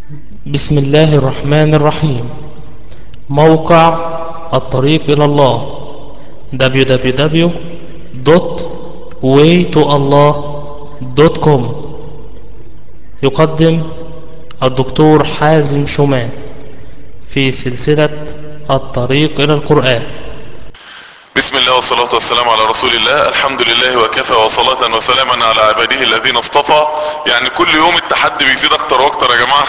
بسم الله الرحمن الرحيم موقع الطريق إلى الله www.waytoallah.com يقدم الدكتور حازم شومان في سلسلة الطريق إلى القرآن بسم الله والصلاة والسلام على رسول الله الحمد لله وكفى وصلاة وسلاما على عباده الذين اصطفى يعني كل يوم التحدي بيزيد اكتر واكتر يا جماعة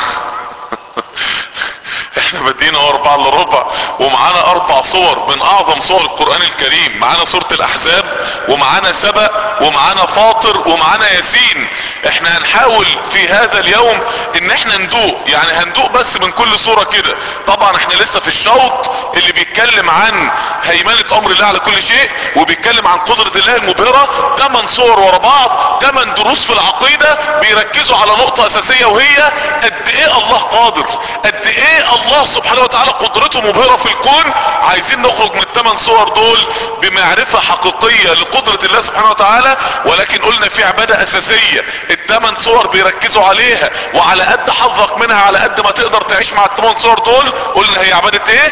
احنا بدينا اربعة الا ربع ومعانا اربع صور من اعظم صور القرآن الكريم معانا سورة الاحزاب ومعانا سبأ ومعانا فاطر ومعانا ياسين احنا هنحاول في هذا اليوم ان احنا ندوق يعني هندوق بس من كل صورة كده طبعا احنا لسه في الشوط اللي بيتكلم عن هيمنة امر الله على كل شيء وبيتكلم عن قدرة الله المبهرة تمن صور ورا بعض تمن دروس في العقيدة بيركزوا على نقطة اساسية وهي قد ايه الله قادر قد ايه الله سبحانه وتعالى قدرته مبهرة في الكون عايزين نخرج من الثمان صور دول بمعرفة حقيقية لقدرة الله سبحانه وتعالى ولكن قلنا في عبادة اساسية الثمان صور بيركزوا عليها وعلى قد حظك منها على قد ما تقدر تعيش مع الثمان صور دول قلنا هي عبادة ايه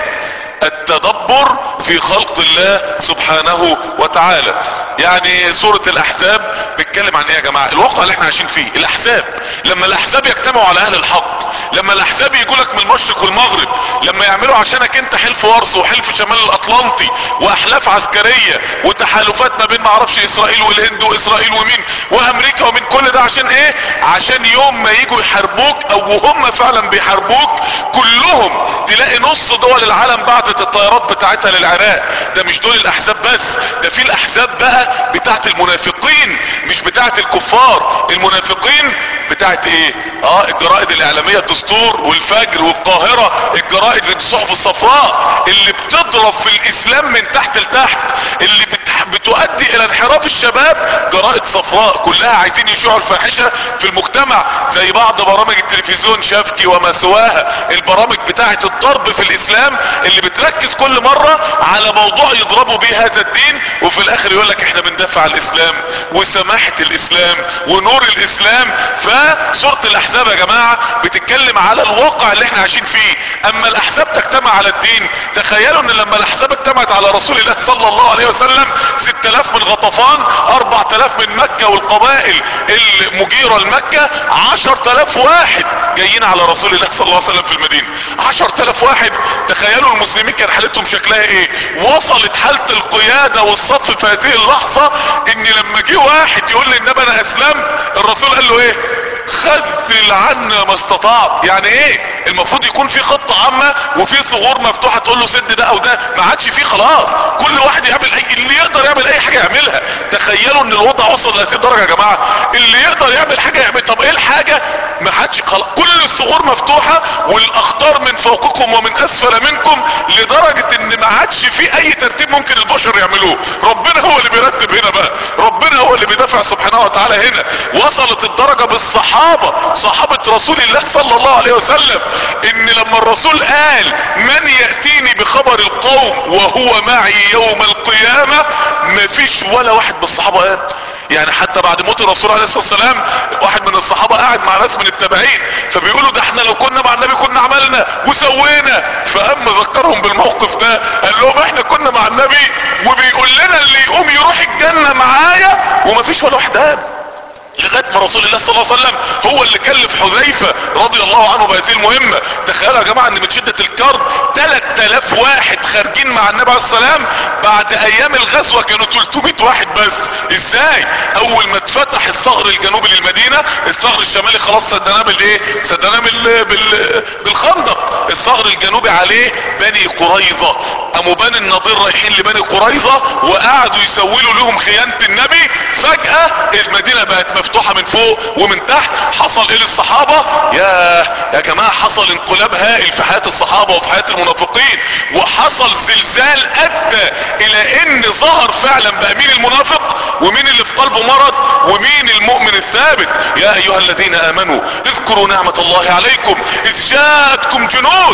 التدبر في خلق الله سبحانه وتعالى يعني سورة الاحزاب بيتكلم عن ايه يا جماعة الواقع اللي احنا عايشين فيه الاحزاب لما الاحزاب يجتمعوا على اهل الحق لما الاحزاب يجوا لك من المشرق والمغرب لما يعملوا عشانك انت حلف وارث وحلف شمال الاطلنطي واحلاف عسكرية وتحالفات ما بين معرفش اسرائيل والهند واسرائيل ومين وامريكا ومن كل ده عشان ايه عشان يوم ما يجوا يحاربوك او هم فعلا بيحاربوك كلهم تلاقي نص دول العالم بعتت الطيارات بتاعتها للعراق ده مش دول الاحزاب بس ده في الاحزاب بقى بتاعت المنافقين مش بتاعت الكفار المنافقين بتاعت ايه اه الجرائد الاعلامية الدستور والفجر والقاهرة الجرائد الصحف الصفراء اللي بتضرب في الاسلام من تحت لتحت اللي بتح... بتؤدي الى انحراف الشباب جرائد صفراء كلها عايزين يشيعوا الفاحشة في المجتمع زي بعض برامج التلفزيون شافكي وما سواها البرامج بتاعت الضرب في الاسلام اللي بتركز كل مرة على موضوع يضربوا بيه هذا الدين وفي الاخر يقول لك احنا بندافع عن الاسلام وسماحة الاسلام ونور الاسلام فسورة الاحزاب يا جماعة بتتكلم على الواقع اللي احنا عايشين فيه اما الاحزاب تجتمع على الدين تخيلوا ان لما الاحزاب اجتمعت على رسول الله صلى الله عليه وسلم 6000 من غطفان 4000 من مكة والقبائل المجيرة لمكة 10000 واحد جايين على رسول الله صلى الله عليه وسلم في المدينة 10000 واحد تخيلوا المسلمين كان حالتهم شكلها ايه وصلت حالة القيادة والصف في هذه اللحظة ان لما جه واحد يقول لي انما انا اسلمت الرسول قال له ايه خذل عنا ما استطعت يعني ايه المفروض يكون في خطة عامة وفي ثغور مفتوحة تقول له سد ده او ده ما عادش فيه خلاص كل واحد يعمل اي اللي يقدر يعمل اي حاجة يعملها تخيلوا ان الوضع وصل لهذه الدرجة يا جماعة اللي يقدر يعمل حاجة يعمل طب ايه الحاجة ما عادش خلاص كل الثغور مفتوحة والاخطار من فوقكم ومن اسفل منكم لدرجة ان ما عادش في اي ترتيب ممكن البشر يعملوه ربنا هو اللي بيرتب هنا بقى ربنا هو اللي بيدافع سبحانه وتعالى هنا وصلت الدرجة بالصحابة صحابة رسول الله صلى الله عليه وسلم ان لما الرسول قال من يأتيني بخبر القوم وهو معي يوم القيامة مفيش ولا واحد بالصحابة قال يعني حتى بعد موت الرسول عليه الصلاة والسلام واحد من الصحابة قاعد مع ناس من التابعين فبيقولوا ده احنا لو كنا مع النبي كنا عملنا وسوينا فاما ذكرهم بالموقف ده قال لهم احنا كنا مع النبي وبيقول لنا اللي يقوم يروح الجنة معايا ومفيش ولا واحد قال لغايه ما رسول الله صلى الله عليه وسلم هو اللي كلف حذيفه رضي الله عنه بهذه المهمه تخيلوا يا جماعه ان من شده الكرب 3000 واحد خارجين مع النبي عليه السلام بعد ايام الغزوه كانوا 300 واحد بس ازاي اول ما اتفتح الثغر الجنوبي للمدينه الثغر الشمالي خلاص سدناه بالايه سدناه بال... بال... بالخندق الثغر الجنوبي عليه بني قريظه قاموا بني النضير رايحين لبني قريظه وقعدوا يسولوا لهم خيانه النبي فجاه المدينه بقت مفتوحة من فوق ومن تحت حصل ايه للصحابة يا يا جماعة حصل انقلاب هائل في حياة الصحابة وفي حياة المنافقين وحصل زلزال ادى الى ان ظهر فعلا بقى مين المنافق ومين اللي في قلبه مرض ومين المؤمن الثابت يا ايها الذين امنوا اذكروا نعمة الله عليكم اذ جاءتكم جنود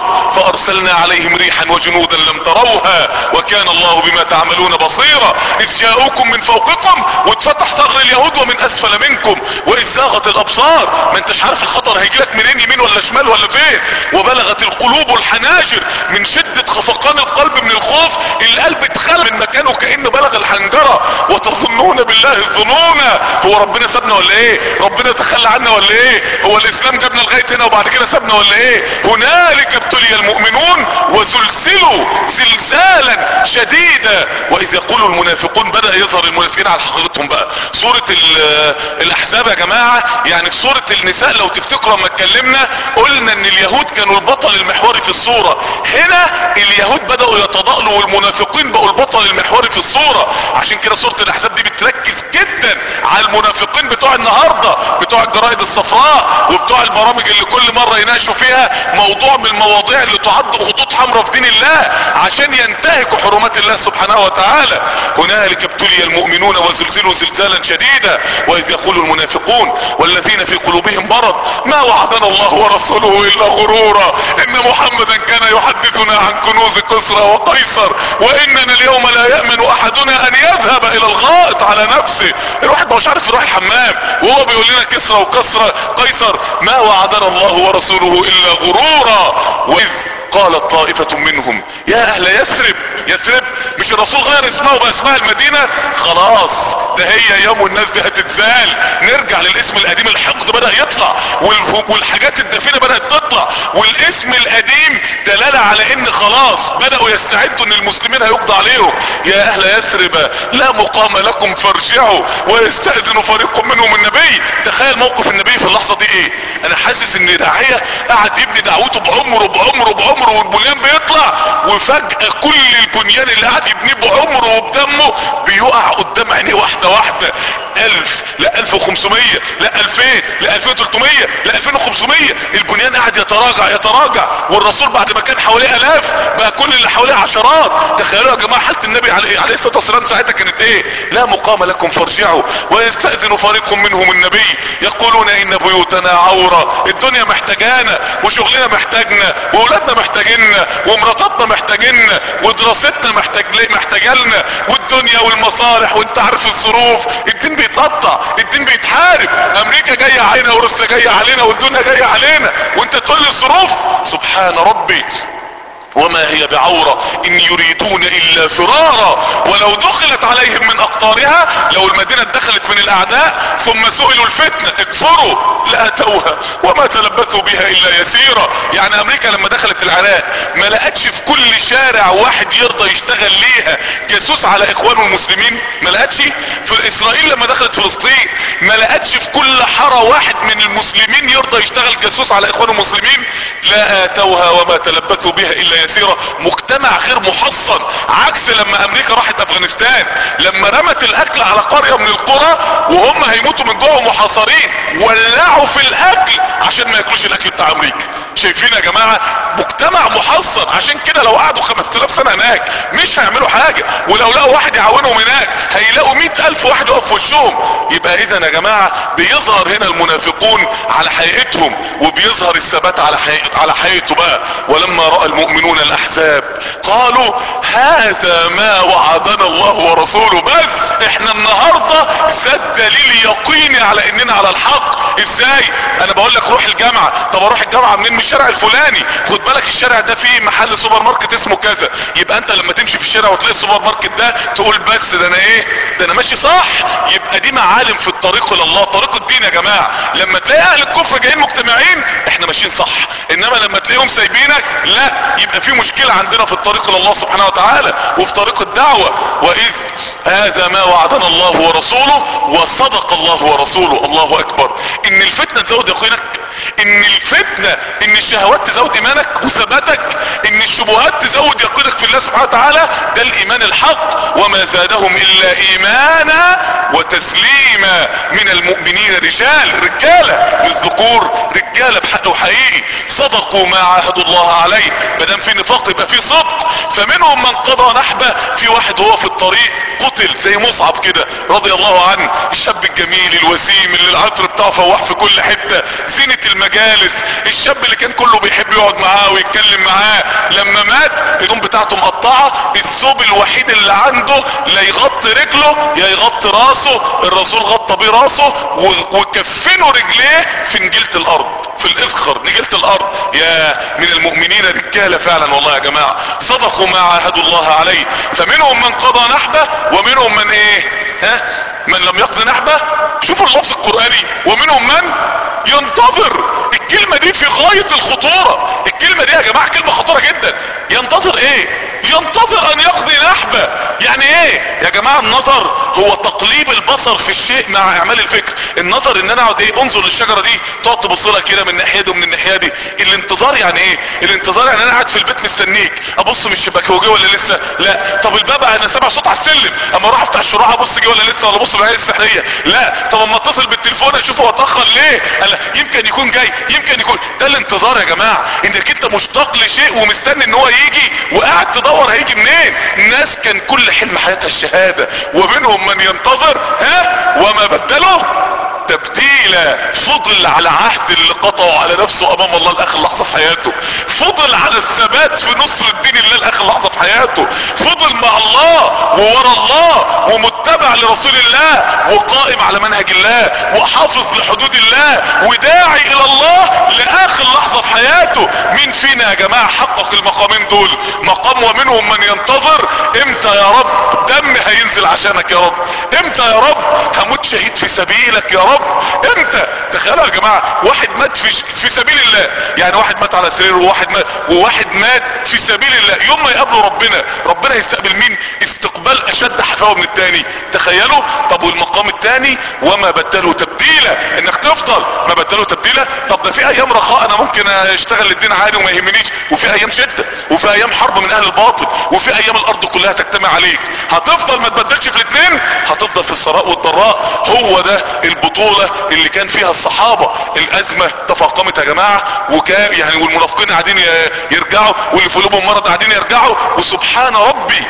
وثمود فارسلنا عليهم ريحا وجنودا لم تروها وكان الله بما تعملون بصيرا اذ جاءوكم من فوقكم واتفتح ثغر اليهود ومن اسفل منكم واذ زاغت الابصار ما انتش عارف الخطر هيجيلك منين يمين ولا شمال ولا فين وبلغت القلوب الحناجر من شدة خفقان القلب من الخوف القلب اتخلى من مكانه كأنه بلغ الحنجرة وتظنون بالله الظنون هو ربنا سابنا ولا ايه ربنا تخلى عنا ولا ايه هو الاسلام جابنا لغاية هنا وبعد كده سابنا ولا ايه هنالك ابتلي المؤمنون وزلزلوا زلزالا شديدا واذ يقول المنافقون بدأ يظهر المنافقين على حقيقتهم بقى سورة ال- الاحزاب يا جماعة يعني في سورة النساء لو تفتكروا لما اتكلمنا قلنا ان اليهود كانوا البطل المحوري في الصورة هنا اليهود بدأوا يتضاءلوا والمنافقين بقوا البطل المحوري في الصورة عشان كده سورة الاحزاب دي بتركز جدا على المنافقين بتوع النهاردة بتوع الجرائد الصفراء وبتوع البرامج اللي كل مرة يناقشوا فيها موضوع من المواضيع اللي تعد خطوط حمراء في دين الله عشان ينتهكوا حرمات الله سبحانه وتعالى هنالك ابتلي المؤمنون وزلزلوا زلزالا شديدا واذ يقول المنافقون والذين في قلوبهم مرض ما وعدنا الله ورسوله الا غرورا ان محمدا كان يحدثنا عن كنوز كسرى وقيصر واننا اليوم لا يأمن احدنا ان يذهب الى الغائط على نفسه الواحد ما هوش عارف يروح الحمام وهو بيقول لنا كسرى وكسرى قيصر ما وعدنا الله ورسوله الا غرورا واذ قالت طائفة منهم يا اهل يثرب يثرب مش الرسول غير اسمه باسماء المدينة خلاص ده هي يوم الناس دي هتتزال نرجع للاسم القديم الحقد بدأ يطلع وال- والحاجات الدفينة بدأت تطلع والاسم القديم دلالة على ان خلاص بدأوا يستعدوا ان المسلمين هيقضى عليهم يا اهل يثرب لا مقام لكم فارجعوا ويستأذن فريق منهم النبي تخيل موقف النبي في اللحظة دي ايه انا حاسس ان داعية قاعد يبني دعوته بعمره بعمره بعمره والبنيان بيطلع وفجأة كل البنيان اللي قاعد يبنيه بعمره وبدمه بيقع قدام عينيه واحدة واحدة الف لا الف وخمسمية لا الفين لا الفين وتلتمية لا الفين وخمسمية البنيان قاعد يتراجع يتراجع والرسول بعد ما كان حواليه الاف بقى كل اللي حواليه عشرات تخيلوا يا جماعة حالة النبي عليه عليه الصلاة والسلام ساعتها كانت ايه لا مقام لكم فارجعوا ويستأذن فريق منهم النبي يقولون ان بيوتنا عورة الدنيا محتاجانا وشغلنا محتاجنا واولادنا محتاجيننا ومراتاتنا محتاجيننا ودراستنا محتاج محتاجالنا والدنيا والمصالح وانت عارف الظروف الدين بيتقطع الدين بيتحارب امريكا جاية علينا وروسيا جاية علينا والدنيا جاية علينا وانت تقول لي الظروف سبحان ربي وما هي بعورة ان يريدون الا فرارا ولو دخلت عليهم من اقطارها لو المدينة دخلت من الاعداء ثم سئلوا الفتنة اكفروا لاتوها وما تلبثوا بها الا يسيرا يعني امريكا لما دخلت العراق ما لقتش في كل شارع واحد يرضى يشتغل ليها جاسوس على اخوانه المسلمين ما لقتش في اسرائيل لما دخلت فلسطين ما لقتش في كل حارة واحد من المسلمين يرضى يشتغل جاسوس على اخوانه المسلمين لا اتوها وما تلبثوا بها الا يسيرا مجتمع غير محصن عكس لما امريكا راحت افغانستان لما رمت الاكل على قرية من القرى وهم هيموتوا من جوه محاصرين ولعوا في الاكل عشان ما ياكلوش الاكل بتاع امريكا شايفين يا جماعة مجتمع محصن عشان كده لو قعدوا 5000 سنة هناك مش هيعملوا حاجة ولو لقوا واحد يعاونهم هناك هيلاقوا 100000 واحد يقف في وشهم يبقى اذا يا جماعة بيظهر هنا المنافقون على حقيقتهم وبيظهر الثبات على حقيقة على حقيقته بقى ولما رأى المؤمنون الاحزاب قالوا هذا ما وعدنا الله ورسوله بس احنا النهاردة زاد دليل يقيني على اننا على الحق ازاي انا بقول لك روح الجامعة طب اروح الجامعة منين من الشارع الفلاني خد بالك الشارع ده فيه محل سوبر ماركت اسمه كذا يبقى انت لما تمشي في الشارع وتلاقي السوبر ماركت ده تقول بس ده انا ايه ده انا ماشي صح يبقى دي معالم في الطريق الى الله طريق الدين يا جماعة لما تلاقي اهل الكفر جايين مجتمعين احنا ماشيين صح انما لما تلاقيهم سايبينك لا يبقى في مشكلة عندنا في الطريق الى الله سبحانه وتعالى وفي طريق الدعوة واذ هذا ما وعدنا الله ورسوله وصدق الله ورسوله الله اكبر ان الفتنة تزود يقينك ان الفتنة ان الشهوات تزود ايمانك وثباتك ان الشبهات تزود يقينك في الله سبحانه وتعالى ده الايمان الحق وما زادهم الا ايمانا وتسليما من المؤمنين رجال رجالة الذكور رجالة حق وحقيقي صدقوا ما عاهدوا الله عليه ما دام في نفاق يبقى في صدق فمنهم من قضى نحبه في واحد هو في الطريق قتل زي مصعب كده رضي الله عنه الشاب الجميل الوسيم اللي العطر بتاعه فواح في كل حته زينه المجالس الشاب اللي كان كله بيحب يقعد معاه ويتكلم معاه لما مات الهدوم بتاعته مقطعه الثوب الوحيد اللي عنده لا يغطي رجله يا يغطي راسه الرسول غطى بيه راسه و- وكفنوا رجليه في نجيله الارض في الاذخر نجيله الارض يا من المؤمنين رجاله فعلا والله يا جماعه صدقوا ما عاهدوا الله عليه فمنهم من قضى نحبه ومنهم من ايه ها من لم يقضي نحبه شوفوا اللفظ القراني ومنهم من ينتظر الكلمة دي في غاية الخطورة الكلمة دي يا جماعة كلمة خطورة جدا ينتظر ايه ينتظر ان يقضي نحبة يعني ايه يا جماعة النظر هو تقليب البصر في الشيء مع اعمال الفكر النظر ان انا اقعد ايه انظر للشجرة دي تقعد تبص لها كده من الناحية دي ومن الناحية دي الانتظار يعني ايه الانتظار يعني انا قاعد في البيت مستنيك ابص من الشباك هو جه ولا لسه لا طب الباب انا سامع صوت على السلم اما اروح افتح الشراع ابص جه ولا لسه ولا ابص بالعين السحرية لا طب اما اتصل بالتليفون اشوفه اتاخر ليه قال يمكن يكون جاي يمكن يكون ده الانتظار يا جماعة انك انت مشتاق لشيء ومستني ان هو يجي وقاعد تدور هيجي منين الناس كان كل حلم حياتها الشهادة ومنهم من ينتظر ها وما بدلوا تبديلا فضل على عهد اللي قطعه على نفسه امام الله لاخر لحظه في حياته فضل على الثبات في نصر الدين الله لاخر لحظه في حياته فضل مع الله وورا الله ومتبع لرسول الله وقائم على منهج الله وحافظ لحدود الله وداعي الى الله لاخر لحظه في حياته مين فينا يا جماعه حقق المقامين دول مقام ومنهم من ينتظر امتى يا رب دم هينزل عشانك يا رب امتى يا رب هموت شهيد في سبيلك يا رب امتى تخيلوا يا جماعه واحد مات في في سبيل الله يعني واحد مات على سريره وواحد مات وواحد مات في سبيل الله يوم ما يقابله ربنا ربنا يستقبل مين استقبال اشد حفاوه من التاني تخيلوا طب والمقام التاني وما بدلوا تبديلا انك تفضل ما بدلوا تبديلا طب ده في ايام رخاء انا ممكن اشتغل الدين عادي وما يهمنيش وفي ايام شده وفي ايام حرب من اهل الباطل وفي ايام الارض كلها تجتمع عليك هتفضل ما تبدلش في الاثنين هتفضل في السراء والضراء هو ده البطولة اللي كان فيها الصحابة الازمة تفاقمت يا جماعة وكان يعني والمنافقين قاعدين ي- يرجعوا واللي في قلوبهم مرض قاعدين يرجعوا وسبحان ربي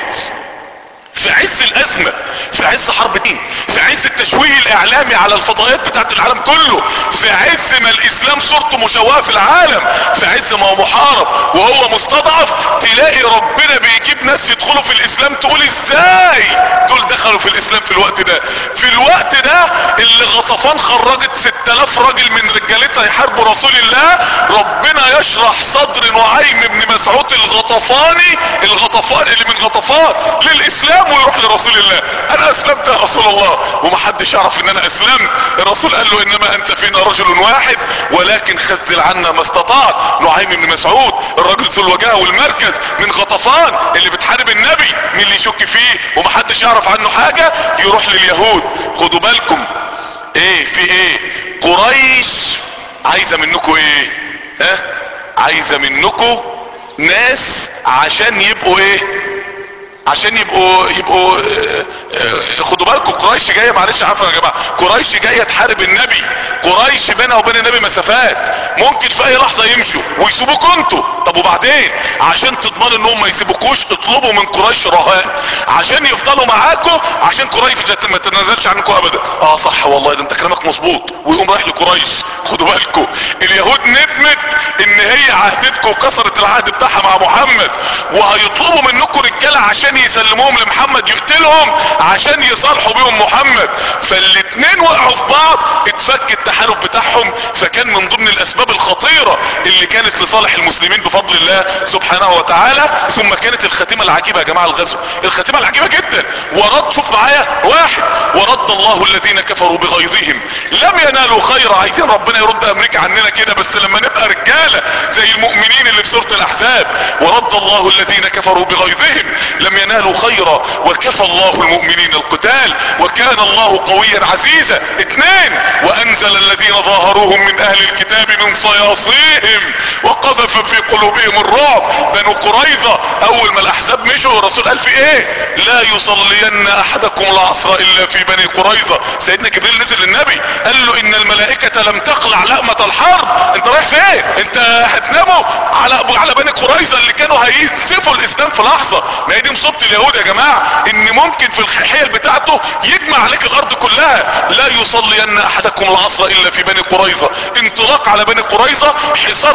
في عز الازمة في عز حرب دين في عز التشويه الاعلامي على الفضائيات بتاعت العالم كله في عز ما الاسلام صورته مشوهة في العالم في عز ما هو محارب وهو مستضعف تلاقي ربنا بيجيب ناس يدخلوا في الاسلام تقول ازاي دول دخلوا في الاسلام في الوقت ده في الوقت ده اللي غطفان خرجت 6000 راجل من رجالتها يحاربوا رسول الله ربنا يشرح صدر نعيم بن مسعود الغطفاني الغطفان اللي من غطفان للاسلام ويروح لرسول الله انا اسلمت يا رسول الله ومحدش يعرف ان انا اسلمت الرسول قال له انما انت فينا رجل واحد ولكن خذل عنا ما استطعت نعيم بن مسعود الراجل ذو الوجاهه والمركز من غطفان اللي بتحارب النبي مين اللي يشك فيه ومحدش يعرف عنه حاجه يروح لليهود خدوا بالكم ايه في ايه قريش عايزه منكم ايه ها عايزه منكم ناس عشان يبقوا ايه عشان يبقوا يبقوا آه، آه، خدوا بالكم قريش جايه معلش عفوا يا جماعه قريش جايه تحارب النبي قريش بينها وبين النبي مسافات ممكن في اي لحظه يمشوا ويسيبوكوا انتوا طب وبعدين عشان تضمنوا انهم ما يسيبوكوش اطلبوا من قريش رهان عشان يفضلوا معاكم عشان قريش ما تتنازلش عنكم ابدا اه صح والله ده انت كلامك مظبوط ويقوم رايح لقريش خدوا بالكم اليهود ندمت ان هي عهدتكم وكسرت العهد بتاعها مع محمد وهيطلبوا منكم رجاله عشان يسلموهم لمحمد يقتلهم عشان يصالحوا بيهم محمد فالاتنين وقعوا في بعض اتفك التحالف بتاعهم فكان من ضمن الاسباب الخطيرة اللي كانت لصالح المسلمين بفضل الله سبحانه وتعالى ثم كانت الخاتمة العجيبة يا جماعة الغزو الخاتمة العجيبة جدا ورد شوف معايا واحد ورد الله الذين كفروا بغيظهم لم ينالوا خيرا عايزين ربنا يرد امريكا عننا كده بس لما نبقى رجالة زي المؤمنين اللي في سورة الاحزاب ورد الله الذين كفروا بغيظهم لم ينالوا خيرا وكفى الله المؤمنين القتال وكان الله قويا عزيزا اثنين وانزل الذين ظاهروهم من اهل الكتاب من صياصيهم وقذف في قلوبهم الرعب بنو قريظة اول ما الاحزاب مشوا الرسول قال في ايه لا يصلين احدكم العصر الا في بني قريظة سيدنا جبريل نزل للنبي قال له ان الملائكة لم تقلع لأمة الحرب انت رايح فين انت هتناموا على على بني قريظة اللي كانوا هيسفوا الاسلام في لحظة ما هي دي مصيبة اليهود يا جماعة ان ممكن في الحيل بتاعته يجمع عليك الارض كلها لا يصلين احدكم العصر الا في بني قريظة انطلاق على بني قريظة حصار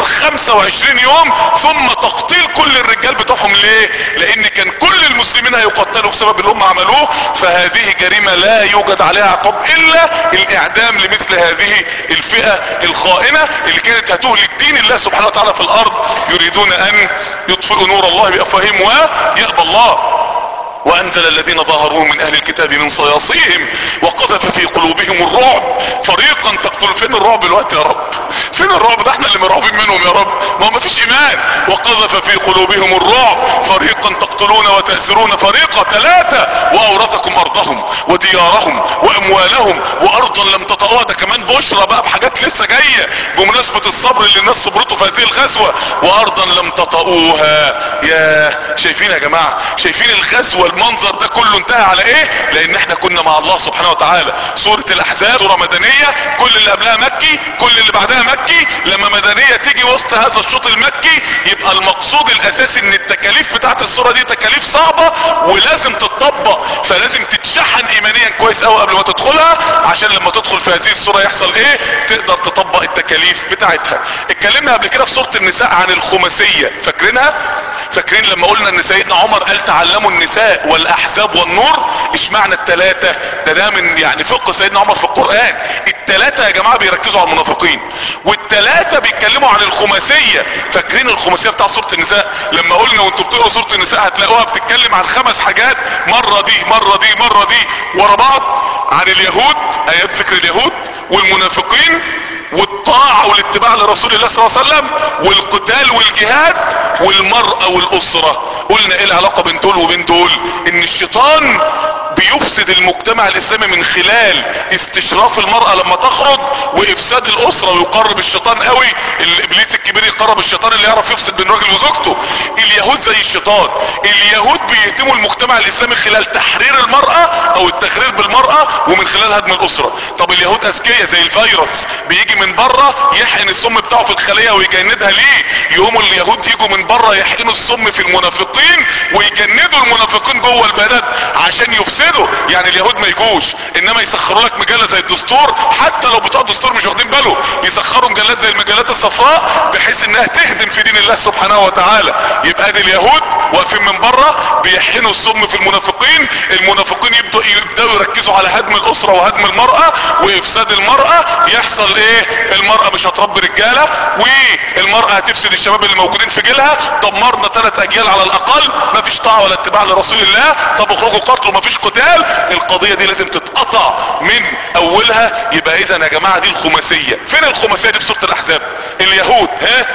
25 يوم ثم تقتيل كل الرجال بتوعهم ليه لان كان كل المسلمين هيقتلوا بسبب اللي هم عملوه فهذه جريمة لا يوجد عليها عقاب الا الاعدام لمثل هذه الفئة الخائنة اللي كانت هتهلك دين الله سبحانه وتعالى في الارض يريدون ان يطفئوا نور الله بافواههم ويأبى الله وانزل الذين ظاهروا من اهل الكتاب من صياصيهم وقذف في قلوبهم الرعب فريقا تقتل فين الرعب الوقت يا رب فين الرعب ده احنا اللي مرعوبين منهم يا رب ما هو مفيش ايمان وقذف في قلوبهم الرعب فريقا تقتلون وتأسرون فريقا ثلاثة واورثكم ارضهم وديارهم واموالهم وارضا لم تطئوها ده كمان بشرى بقى بحاجات لسه جاية بمناسبة الصبر اللي الناس صبرته في هذه الغزوة وارضا لم تطئوها يا شايفين يا جماعة شايفين الغزوة المنظر ده كله انتهى على ايه لان احنا كنا مع الله سبحانه وتعالى سورة الاحزاب سورة مدنية كل اللي قبلها مكي كل اللي بعدها مكي لما مدنية تيجي وسط هذا الشوط المكي يبقى المقصود الاساسي ان التكاليف بتاعت السورة دي تكاليف صعبة ولازم تتطبق فلازم تتشحن ايمانيا كويس قوي قبل ما تدخلها عشان لما تدخل في هذه السورة يحصل ايه تقدر تطبق التكاليف بتاعتها اتكلمنا قبل كده في سورة النساء عن الخماسية فاكرينها فاكرين لما قلنا ان سيدنا عمر قال تعلموا النساء والاحزاب والنور ايش معنى التلاتة ده ده من يعني فقه سيدنا عمر في القرآن التلاتة يا جماعة بيركزوا على المنافقين والتلاتة بيتكلموا عن الخماسية فاكرين الخماسية بتاع سورة النساء لما قلنا وانتوا بتقروا سورة النساء هتلاقوها بتتكلم عن خمس حاجات مرة دي مرة دي مرة دي ورا بعض عن اليهود ايات ذكر اليهود والمنافقين والطاعة والاتباع لرسول الله صلى الله عليه وسلم والقتال والجهاد والمرأة والاسرة قلنا ايه العلاقة بين دول وبين دول ان الشيطان بيفسد المجتمع الاسلامي من خلال استشراف المرأة لما تخرج وافساد الاسرة ويقرب الشيطان قوي الابليس الكبير يقرب الشيطان اللي يعرف يفسد بين راجل وزوجته اليهود زي الشيطان اليهود بيهدموا المجتمع الاسلامي خلال تحرير المرأة او التخرير بالمرأة ومن خلال هدم الاسرة طب اليهود اذكياء زي الفيروس بيجي من بره يحقن السم بتاعه في الخلية ويجندها ليه يقوموا اليهود يجوا من بره يحقنوا السم في المنافقين ويجندوا المنافقين جوه البلد عشان يفسدوا يعني اليهود ما يجوش انما يسخروا لك مجلة زي الدستور حتى لو بتوع الدستور مش واخدين باله يسخروا مجلات زي المجلات الصفراء بحيث انها تهدم في دين الله سبحانه وتعالى يبقى دي اليهود واقفين من بره بيحقنوا السم في المنافقين المنافقين يبدأوا يبدأوا يركزوا على هدم الاسرة وهدم المرأة وافساد المرأة يحصل ايه المرأة مش هتربي رجالة والمرأة هتفسد الشباب اللي موجودين في جيلها دمرنا ثلاث اجيال على الاقل مفيش طاعة ولا اتباع لرسول الله طب اخرجوا قتلوا مفيش قتال القضية دي لازم تتقطع من اولها يبقى اذا يا جماعة دي الخماسية فين الخماسية دي في سورة الاحزاب اليهود ها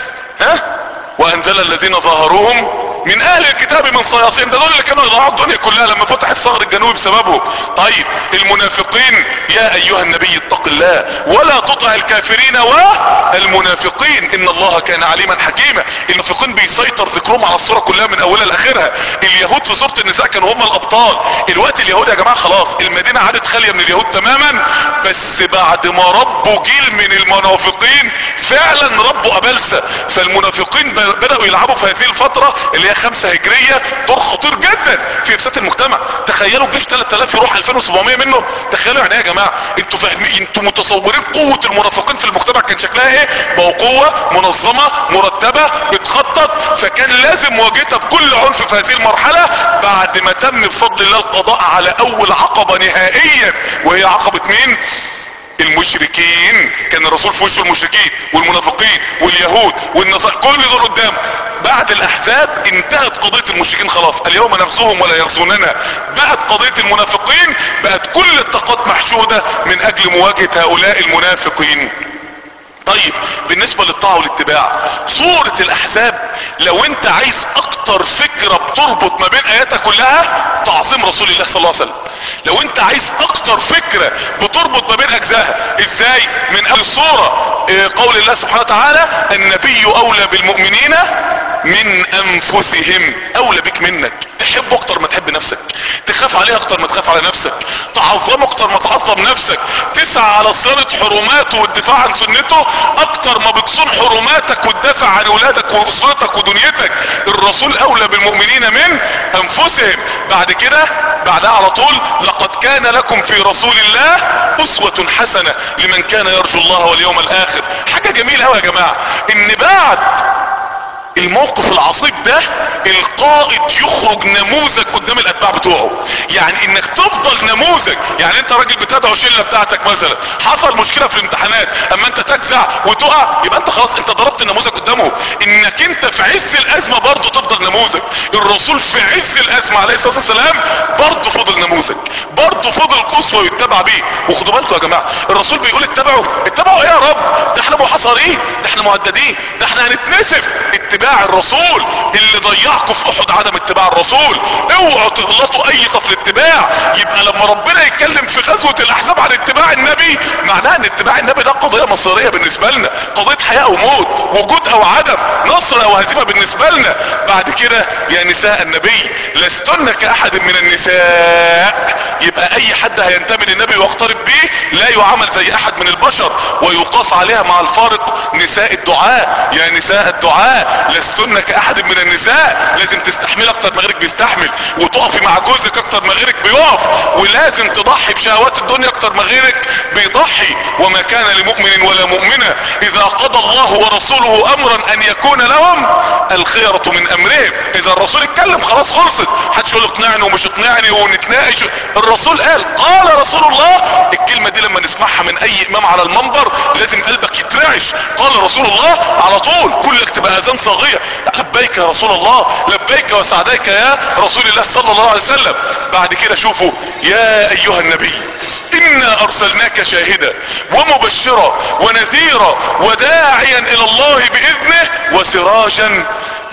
ها وانزل الذين ظاهروهم من اهل الكتاب من صياصين ده دول اللي كانوا يضيعوا الدنيا كلها لما فتح الثغر الجنوبي بسببهم طيب المنافقين يا ايها النبي اتق الله ولا تطع الكافرين والمنافقين ان الله كان عليما حكيما المنافقين بيسيطر ذكرهم على الصورة كلها من اولها لاخرها اليهود في سورة النساء كانوا هم الابطال الوقت اليهود يا جماعة خلاص المدينة عادت خالية من اليهود تماما بس بعد ما ربوا جيل من المنافقين فعلا ربوا ابلسة فالمنافقين بدأوا يلعبوا في هذه الفترة اللي هي خمسة هجرية دور خطير جدا في افساد المجتمع تخيلوا الجيش 3000 يروح 2700 منه تخيلوا يعني ايه يا جماعة انتوا فاهمين انتوا متصورين قوة المنافقين في المجتمع كان شكلها ايه بقوا قوة منظمة مرتبة بتخطط فكان لازم مواجهتها بكل عنف في هذه المرحلة بعد ما تم بفضل الله القضاء على اول عقبة نهائيا وهي عقبة مين المشركين كان الرسول في وشه المشركين والمنافقين واليهود والنصارى كل دول قدام بعد الاحزاب انتهت قضية المشركين خلاص اليوم نغزوهم ولا يغزوننا بعد قضية المنافقين بقت كل الطاقات محشودة من اجل مواجهة هؤلاء المنافقين طيب بالنسبة للطاعة والاتباع صورة الاحزاب لو انت عايز اكتر فكرة بتربط ما بين اياتها كلها تعظيم رسول الله صلى الله عليه وسلم لو انت عايز اكتر فكرة بتربط ما بين اجزائها ازاي من اول الصورة اه قول الله سبحانه وتعالى النبي اولى بالمؤمنين من انفسهم اولى بك منك تحب اكتر ما تحب نفسك تخاف عليه اكتر ما تخاف على نفسك تعظمه اكتر ما تعظم نفسك تسعى على صيانة حرماته والدفاع عن سنته اكتر ما بتصون حرماتك وتدافع عن ولادك واسرتك ودنيتك الرسول اولى بالمؤمنين من انفسهم بعد كده بعدها على طول لقد كان لكم في رسول الله اسوة حسنة لمن كان يرجو الله واليوم الاخر حاجة جميلة قوي يا جماعة ان بعد الموقف العصيب ده القائد يخرج نموذج قدام الاتباع بتوعه يعني انك تفضل نموذج يعني انت راجل بتدعو شله بتاعتك مثلا حصل مشكله في الامتحانات اما انت تجزع وتقع يبقى انت خلاص انت ضربت النموذج قدامه انك انت في عز الازمه برضه تفضل نموذج الرسول في عز الازمه عليه الصلاه والسلام برضه فضل نموذج برضه فضل قصوى يتبع بيه وخدوا بالكم يا جماعه الرسول بيقول اتبعوا اتبعوا ايه يا رب ده احنا محاصرين ده احنا مهددين ده احنا هنتنسف اتباع الرسول اللي ضيعكم في احد عدم اتباع الرسول اوعوا تغلطوا اي في الاتباع يبقى لما ربنا يتكلم في غزوة الاحزاب عن اتباع النبي معناها ان اتباع النبي ده قضية مصيرية بالنسبة لنا قضية حياة وموت وجود او عدم نصر او هزيمة بالنسبة لنا بعد كده يا نساء النبي لستن كاحد من النساء يبقى اي حد هينتمي للنبي ويقترب به لا يعامل زي احد من البشر ويقاس عليها مع الفارق نساء الدعاء يا نساء الدعاء لستن كاحد من النساء لازم تستحمل اكتر ما غيرك بيستحمل وتقفي مع جوزك اكتر ما غيرك بيقف ولازم تضحي بشهوات الدنيا اكتر ما غيرك بيضحي وما كان لمؤمن ولا مؤمنة اذا قضى الله ورسوله امرا ان يكون لهم الخيرة من امرهم اذا الرسول اتكلم خلاص خلصت محدش يقول اقنعني ومش اقنعني ونتناقش الرسول قال قال رسول الله الكلمة دي لما نسمعها من اي امام على المنبر لازم قلبك يترعش قال رسول الله على طول كلك تبقى اذان صاغية لبيك يا رسول الله لبيك وسعديك يا رسول الله صلى الله عليه وسلم بعد كده شوفوا يا ايها النبي انا ارسلناك شاهدا ومبشرا ونذيرا وداعيا الى الله باذنه وسراجا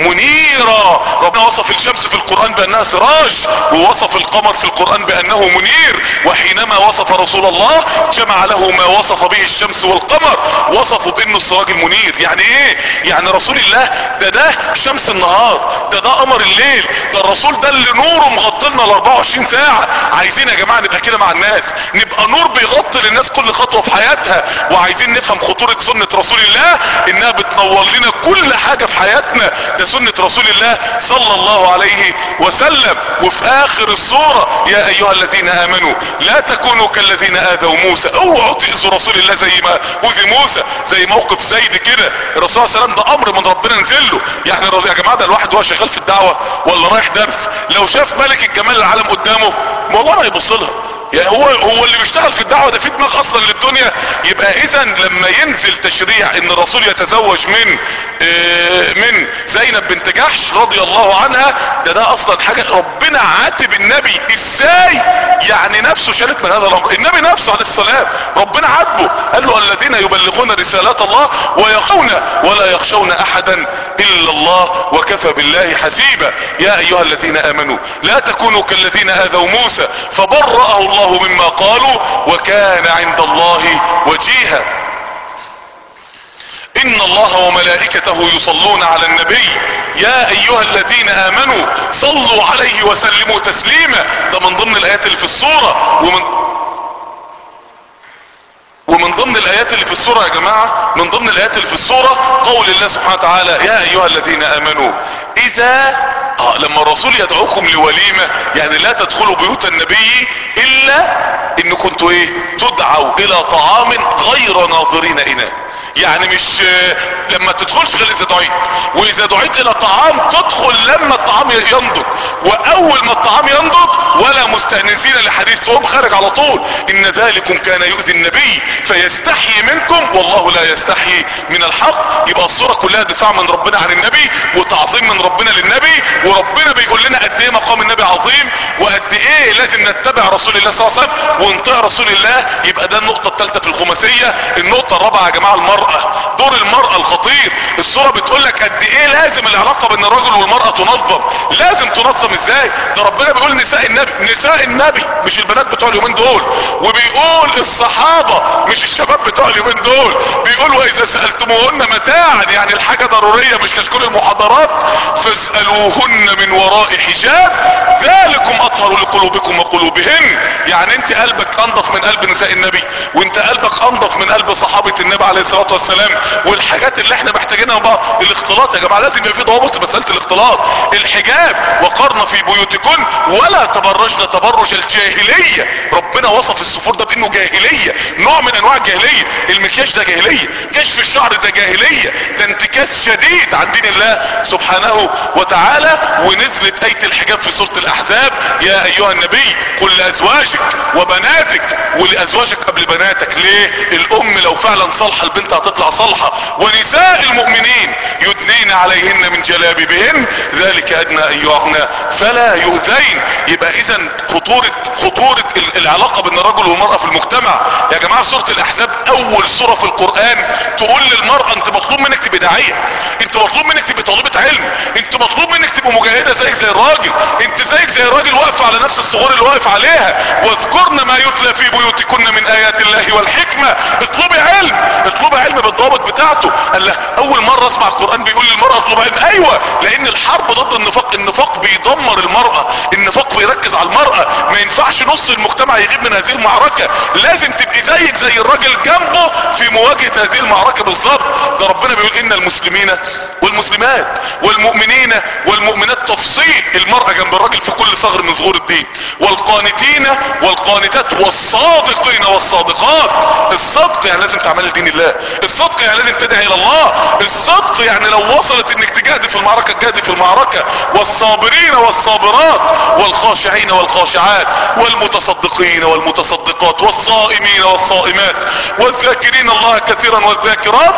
منيرا ربنا وصف الشمس في القرآن بانها سراج ووصف القمر في القرآن بانه منير وحينما وصف رسول الله جمع له ما وصف به الشمس والقمر وصفوا بانه السراج المنير يعني ايه يعني رسول الله ده ده شمس النهار ده ده قمر الليل ده الرسول ده اللي نوره مغطلنا ال 24 ساعة عايزين يا جماعة نبقى كده مع الناس نبقى نور بيغطي للناس كل خطوة في حياتها وعايزين نفهم خطورة سنة رسول الله انها بتنور لنا كل حاجة في حياتنا ده سنة رسول الله صلى الله عليه وسلم وفي اخر الصورة يا ايها الذين امنوا لا تكونوا كالذين اذوا موسى اوعوا تأذوا رسول الله زي ما اوذي موسى زي موقف زيد كده الرسول صلى الله عليه وسلم ده امر من ربنا نزل له يعني الرسول يا جماعة ده الواحد وهو شغال في الدعوة ولا رايح درس لو شاف ملك الجمال العالم قدامه والله ما يبص لها يعني هو هو اللي بيشتغل في الدعوه ده في دماغ اصلا للدنيا يبقى اذا لما ينزل تشريع ان الرسول يتزوج من آه من زينب بنت جحش رضي الله عنها ده ده اصلا حاجه ربنا عاتب النبي ازاي يعني نفسه شالت من هذا الامر النبي نفسه عليه السلام ربنا عاتبه قال له الذين يبلغون رسالات الله ويخون ولا يخشون احدا الا الله وكفى بالله حسيبا يا ايها الذين امنوا لا تكونوا كالذين اذوا موسى فبرأه الله الله مما قالوا وكان عند الله وجيها ان الله وملائكته يصلون على النبي يا ايها الذين امنوا صلوا عليه وسلموا تسليما ده من ضمن الايات اللي في الصورة ومن ومن ضمن الايات اللي في السورة يا جماعة من ضمن الايات اللي في السورة قول الله سبحانه وتعالى يا ايها الذين امنوا اذا اه لما الرسول يدعوكم لوليمة يعني لا تدخلوا بيوت النبي الا ان كنتوا ايه تدعوا الى طعام غير ناظرين اناه يعني مش لما تدخلش غير اذا دعيت واذا دعيت الى طعام تدخل لما الطعام ينضج واول ما الطعام ينضج ولا مستأنسين لحديث تقوم خارج على طول ان ذلكم كان يؤذي النبي فيستحيي منكم والله لا يستحيي من الحق يبقى الصورة كلها دفاع من ربنا عن النبي وتعظيم من ربنا للنبي وربنا بيقول لنا قد ايه مقام النبي عظيم وقد ايه لازم نتبع رسول الله صلى الله عليه وسلم ونطيع رسول الله يبقى ده النقطة الثالثة في الخماسية النقطة الرابعة يا جماعة المرة المرأة دور المرأة الخطير الصورة بتقول لك قد ايه لازم العلاقة بين الرجل والمرأة تنظم لازم تنظم ازاي ده ربنا بيقول نساء النبي نساء النبي مش البنات بتوع اليومين دول وبيقول الصحابة مش الشباب بتوع اليومين دول بيقول واذا سألتموهن متاعا يعني الحاجة ضرورية مش كشكول المحاضرات فاسألوهن من وراء حجاب ذلكم اطهر لقلوبكم وقلوبهن يعني انت قلبك انضف من قلب نساء النبي وانت قلبك انضف من قلب صحابة النبي عليه الصلاة والسلام والحاجات اللي احنا محتاجينها بقى الاختلاط يا جماعة لازم يبقى في ضوابط مسألة الاختلاط الحجاب وقرن في بيوتكن ولا تبرجن تبرج الجاهلية ربنا وصف السفور ده بانه جاهلية نوع من انواع الجاهلية المكياج ده جاهلية كشف الشعر ده جاهلية ده انتكاس شديد عن دين الله سبحانه وتعالى ونزلت اية الحجاب في سورة الاحزاب يا ايها النبي قل لازواجك وبناتك ولازواجك قبل بناتك ليه الام لو فعلا صالحة البنت هتطلع صالحة ونساء المؤمنين يدنين عليهن من جلابيبهن ذلك ادنى ان يعغنى فلا يؤذين يبقى اذا خطورة خطورة ال- العلاقة بين الرجل والمرأة في المجتمع يا جماعة سورة الاحزاب اول سورة في القرآن تقول للمرأة انت مطلوب منك تبقى داعية انت مطلوب منك تبقى طالبة علم انت مطلوب منك تبقى مجاهدة زيك زي الراجل انت زيك زي الراجل واقف على نفس الصغور اللي واقف عليها واذكرن ما يتلى في بيوتكن من ايات الله والحكمة اطلبي علم اطلبي علم بالضوابط بتاعته قال له اول مرة اسمع القرآن بيقول للمرأة اطلب علم ايوه لان الحرب ضد النفاق النفاق بيدمر المرأة النفاق بيركز على المرأة ما ينفعش نص المجتمع يغيب من هذه المعركة لازم تبقي زيك زي الراجل جنبه في مواجهة هذه المعركة بالظبط ده ربنا بيقول ان المسلمين والمسلمات والمؤمنين والمؤمنات تفصيل المرأة جنب الراجل في كل ثغر من ظهور الدين والقانتين والقانتات والصادقين والصادقات الصدق يعني لازم تعمل لدين الله الصدق يعني لازم تدعي الى الله الصدق يعني لو وصلت انك تجاهدي في المعركة تجاهدي في المعركة والصابرين والصابرات والخاشعين والخاشعات والمتصدقين والمتصدقات والصائمين والصائمات والذاكرين الله كثيرا والذاكرات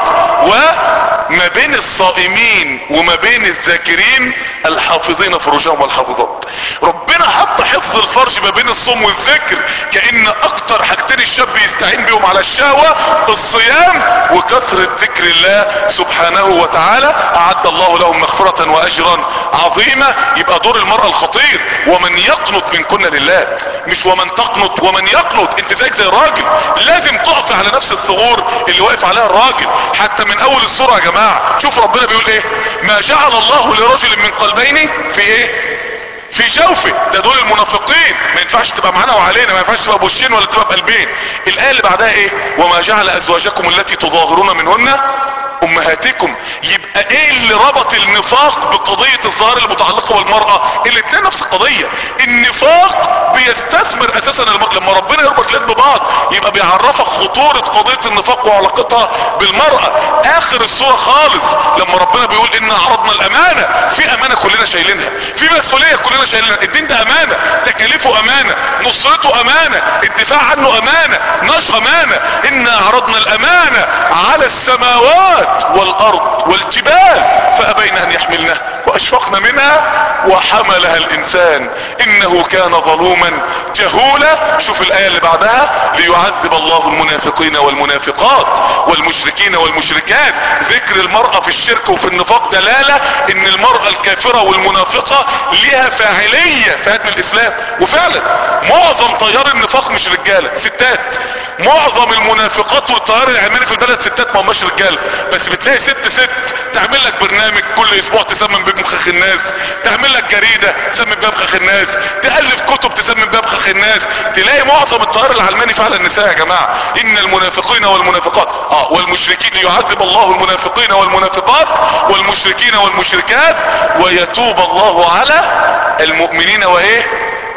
وما بين الصائمين وما بين الذاكرين الحافظين فروجهم والحافظات ربنا حط حفظ الفرج ما بين الصوم والذكر كأن اكتر حاجتين الشاب يستعين بيهم على الشهوة الصيام وكثرة ذكر الله سبحانه وتعالى اعد الله لهم مغفرة واجرا عظيمة يبقى دور المرأة الخطير ومن يقنط منكن لله مش ومن تقنط ومن يقنط انت زيك زي الراجل لازم تقف على نفس الثغور اللي واقف عليها الراجل حتى من اول السورة يا جماعة شوف ربنا بيقول ايه ما جعل الله لرجل من قلبين في ايه في جوفه ده دول المنافقين ما ينفعش تبقى معانا وعلينا ما ينفعش تبقى بوشين ولا تبقى بقلبين الايه اللي بعدها ايه وما جعل ازواجكم التي تظاهرون منهن امهاتكم يبقى ايه اللي ربط النفاق بقضية الظاهر المتعلقة بالمرأة الاتنين نفس القضية النفاق بيستثمر اساسا الم... لما ربنا يربط اليد ببعض يبقى بيعرفك خطورة قضية النفاق وعلاقتها بالمرأة اخر الصورة خالص لما ربنا بيقول ان عرضنا الامانة في امانة كلنا شايلينها في مسؤولية كلنا شايلينها الدين ده امانة تكاليفه امانة نصرته امانة الدفاع عنه امانة نشر امانة ان عرضنا الامانة على السماوات والارض والجبال فابين ان يحملنها واشفقنا منها وحملها الانسان انه كان ظلوما جهولا شوف الايه اللي بعدها ليعذب الله المنافقين والمنافقات والمشركين والمشركات ذكر المرأة في الشرك وفي النفاق دلالة ان المرأة الكافرة والمنافقة ليها فاعلية في هدم الاسلام وفعلا معظم تيار النفاق مش رجالة ستات معظم المنافقات والتيار العلماني في البلد ستات ما هماش رجالة بس بتلاقي ست ست تعمل لك برنامج كل اسبوع تسمم بيه مخخ الناس تعمل لك جريدة تسمم بيها مخخ الناس تألف كتب تسمم بيها مخخ الناس تلاقي معظم التيار العلماني فعلا النساء يا جماعة ان المنافقين والمنافقات اه والمشركين يعذب الله المنافقين والمنافقات والمشركين والمشركات ويتوب الله على المؤمنين وايه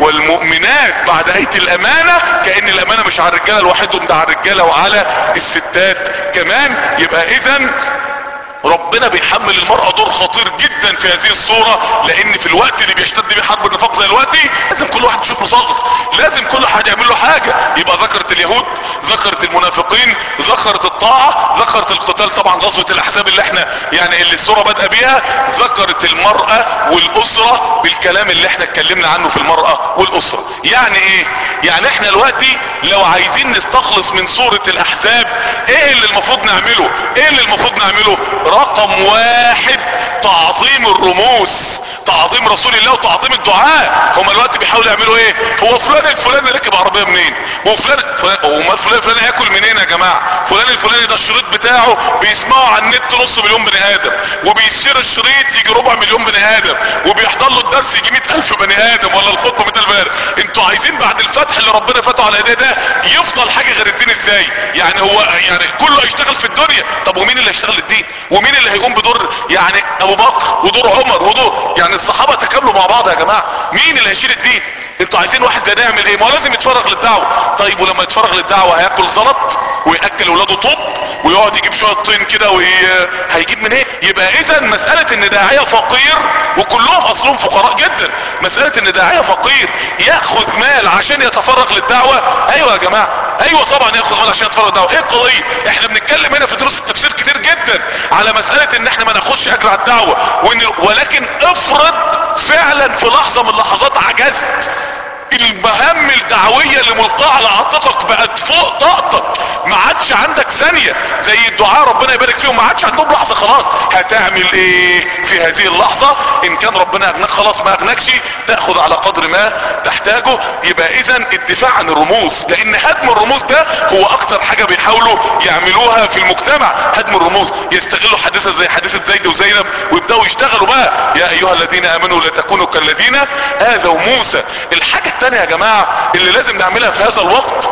والمؤمنات بعد آية الامانة كأن الامانة مش على الرجالة لوحدهم ده على الرجالة وعلى الستات كمان يبقى اذا ربنا بيحمل المرأة دور خطير خطير جدا في هذه الصورة لان في الوقت اللي بيشتد بيه حرب النفاق زي دلوقتي لازم كل واحد يشوف له صغر لازم كل واحد يعمل له حاجة يبقى ذكرت اليهود ذكرت المنافقين ذكرت الطاعة ذكرت القتال طبعا غزوة الاحزاب اللي احنا يعني اللي الصورة بادئه بيها ذكرت المرأة والاسرة بالكلام اللي احنا اتكلمنا عنه في المرأة والاسرة يعني ايه يعني احنا دلوقتي لو عايزين نستخلص من صورة الاحزاب ايه اللي المفروض نعمله ايه اللي المفروض نعمله رقم واحد تعظيم الرموز تعظيم رسول الله وتعظيم الدعاء هما دلوقتي بيحاولوا يعملوا ايه هو فلان الفلاني ركب عربيه منين وفلان فلان وما فلان الفلاني هياكل منين يا جماعه فلان الفلاني ده الشريط بتاعه بيسمعه على النت نص مليون بني ادم وبيشتري الشريط يجي ربع مليون بني ادم وبيحضر له الدرس يجي 100000 بني ادم ولا الخطبه 100000 بني ادم انتوا عايزين بعد الفتح اللي ربنا فتحه على ايديه ده يفضل حاجه غير الدين ازاي يعني هو يعني كله هيشتغل في الدنيا طب ومين اللي هيشتغل الدين ومين اللي هيقوم بدور يعني ابو بكر ودور عمر ودور يعني الصحابه تكاملوا مع بعض يا جماعه مين اللي هيشيل الدين انتوا عايزين واحد زي ده يعمل ايه ما هو لازم يتفرغ للدعوه طيب ولما يتفرغ للدعوه هياكل زلط وياكل اولاده طب ويقعد يجيب شويه طين كده وهيجيب من ايه يبقى اذا مساله ان داعيه فقير وكلهم اصلهم فقراء جدا مساله ان داعيه فقير ياخذ مال عشان يتفرغ للدعوه ايوه يا جماعه ايوه طبعا ياخذ مال عشان يتفرغ للدعوه ايه القضيه احنا بنتكلم هنا في دروس التفسير كتير جدا على مساله ان احنا ما ناخدش اجر على الدعوه وإن ولكن افرض فعلا في لحظه من اللحظات عجزت المهام الدعوية اللي ملقاة على عاتقك بقت فوق طاقتك ما عادش عندك ثانية زي الدعاء ربنا يبارك فيهم ما عادش عندهم لحظة خلاص هتعمل ايه في هذه اللحظة ان كان ربنا اغناك خلاص ما اغناكش تاخذ على قدر ما تحتاجه يبقى اذا الدفاع عن الرموز لان هدم الرموز ده هو اكتر حاجة بيحاولوا يعملوها في المجتمع هدم الرموز يستغلوا حادثة زي حادثة زيد وزينب ويبداوا يشتغلوا بقى يا ايها الذين امنوا لا تكونوا كالذين اذوا موسى الحاجة التانية يا جماعة اللي لازم نعملها في هذا الوقت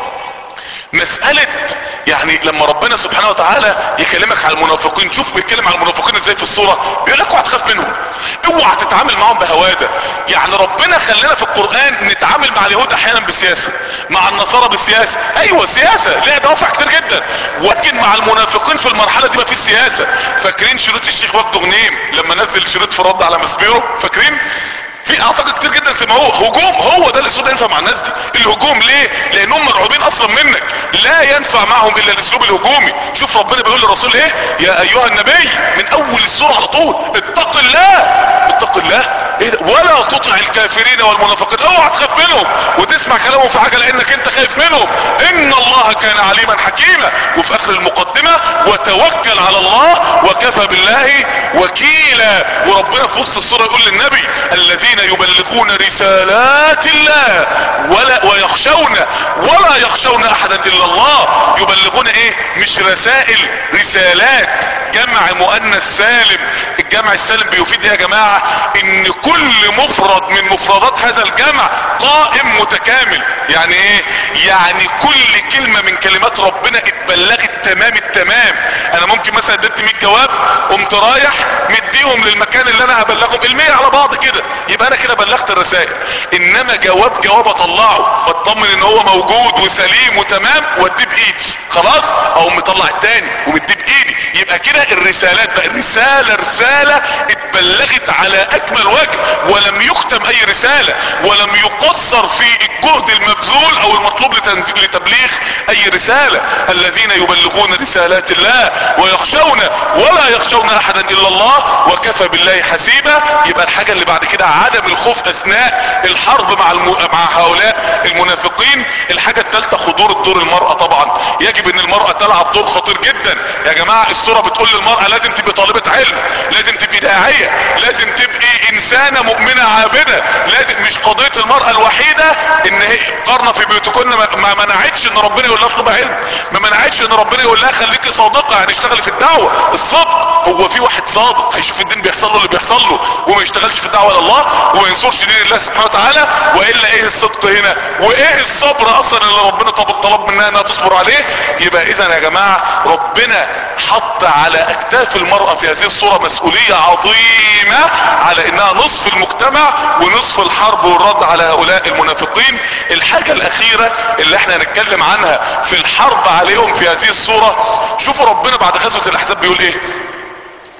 مسألة يعني لما ربنا سبحانه وتعالى يكلمك على المنافقين شوف بيتكلم على المنافقين ازاي في الصورة بيقول لك اوعى تخاف منهم اوعى تتعامل معاهم بهوادة يعني ربنا خلينا في القرآن نتعامل مع اليهود احيانا بالسياسة مع النصارى بالسياسة ايوه سياسة ليها دوافع كتير جدا ولكن مع المنافقين في المرحلة دي ما فيش سياسة فاكرين شروط الشيخ وجد غنيم لما نزل شريط في رد على مسبيرو فاكرين في اعتقد كتير جدا سمعوه هجوم هو ده الاسلوب ينفع مع الناس دي الهجوم ليه لانهم مرعوبين اصلا منك لا ينفع معهم الا الاسلوب الهجومي شوف ربنا بيقول للرسول ايه يا ايها النبي من اول السورة على طول اتق الله اتق الله ايه ده؟ ولا تطع الكافرين والمنافقين اوعى تخاف منهم وتسمع كلامهم في حاجة لانك انت خايف منهم ان الله كان عليما حكيما وفي اخر المقدمة وتوكل على الله وكفى بالله وكيلا وربنا في وسط السورة يقول للنبي الذين يبلغون رسالات الله ولا ويخشون ولا يخشون احدا الا الله يبلغون ايه مش رسائل رسالات جمع مؤنث سالم الجمع السالم بيفيد ايه يا جماعة ان كل مفرد من مفردات هذا الجمع قائم متكامل يعني ايه يعني كل كلمة من كلمات ربنا اتبلغت تمام التمام انا ممكن مثلا اديت 100 جواب قمت رايح مديهم للمكان اللي انا هبلغهم المية على بعض كده يبقى انا كده بلغت الرسائل انما جواب جواب اطلعه واطمن ان هو موجود وسليم وتمام واديه بايدي خلاص او مطلع التاني ومديه بايدي يبقى كده الرسالات بقى الرسالة رسالة اتبلغت على اكمل وجه ولم يختم اي رسالة ولم يقصر في الجهد المبذول او المطلوب لتنزيل لتبليغ اي رسالة الذين يبلغون رسالات الله ويخشون ولا يخشون احدا الا الله وكفى بالله حسيبا يبقى الحاجة اللي بعد كده عدم الخوف اثناء الحرب مع الم... مع هؤلاء المنافقين الحاجة الثالثة خضور دور المرأة طبعا يجب ان المرأة تلعب دور خطير جدا يا جماعة الصورة بتقول للمرأة لازم تبقى طالبة علم لازم تبقى داعية لازم تبقى انسانة مؤمنة عابدة لازم مش قضية المرأة الوحيدة ان هي قرنا في بيوتكن ما ما منعتش ان ربنا يقول لها اطلب علم ما منعتش ان ربنا يقول لها خليكي صادقة يعني اشتغلي في الدعوة الصدق هو في واحد صادق هيشوف الدين بيحصل له اللي بيحصل له وما يشتغلش في الدعوة لله وما ينصرش دين الله سبحانه وتعالى والا ايه الصدق هنا وايه الصبر اصلا اللي ربنا طب طلب منها انها تصبر عليه يبقى اذا يا جماعة ربنا حط على اكتاف المرأة في هذه الصورة مسؤولية عظيمة على انها نصف المجتمع ونصف الحرب والرد على هؤلاء المنافقين الحاجة الاخيرة اللي احنا هنتكلم عنها في الحرب عليهم في هذه الصورة شوفوا ربنا بعد غزوة الاحزاب بيقول ايه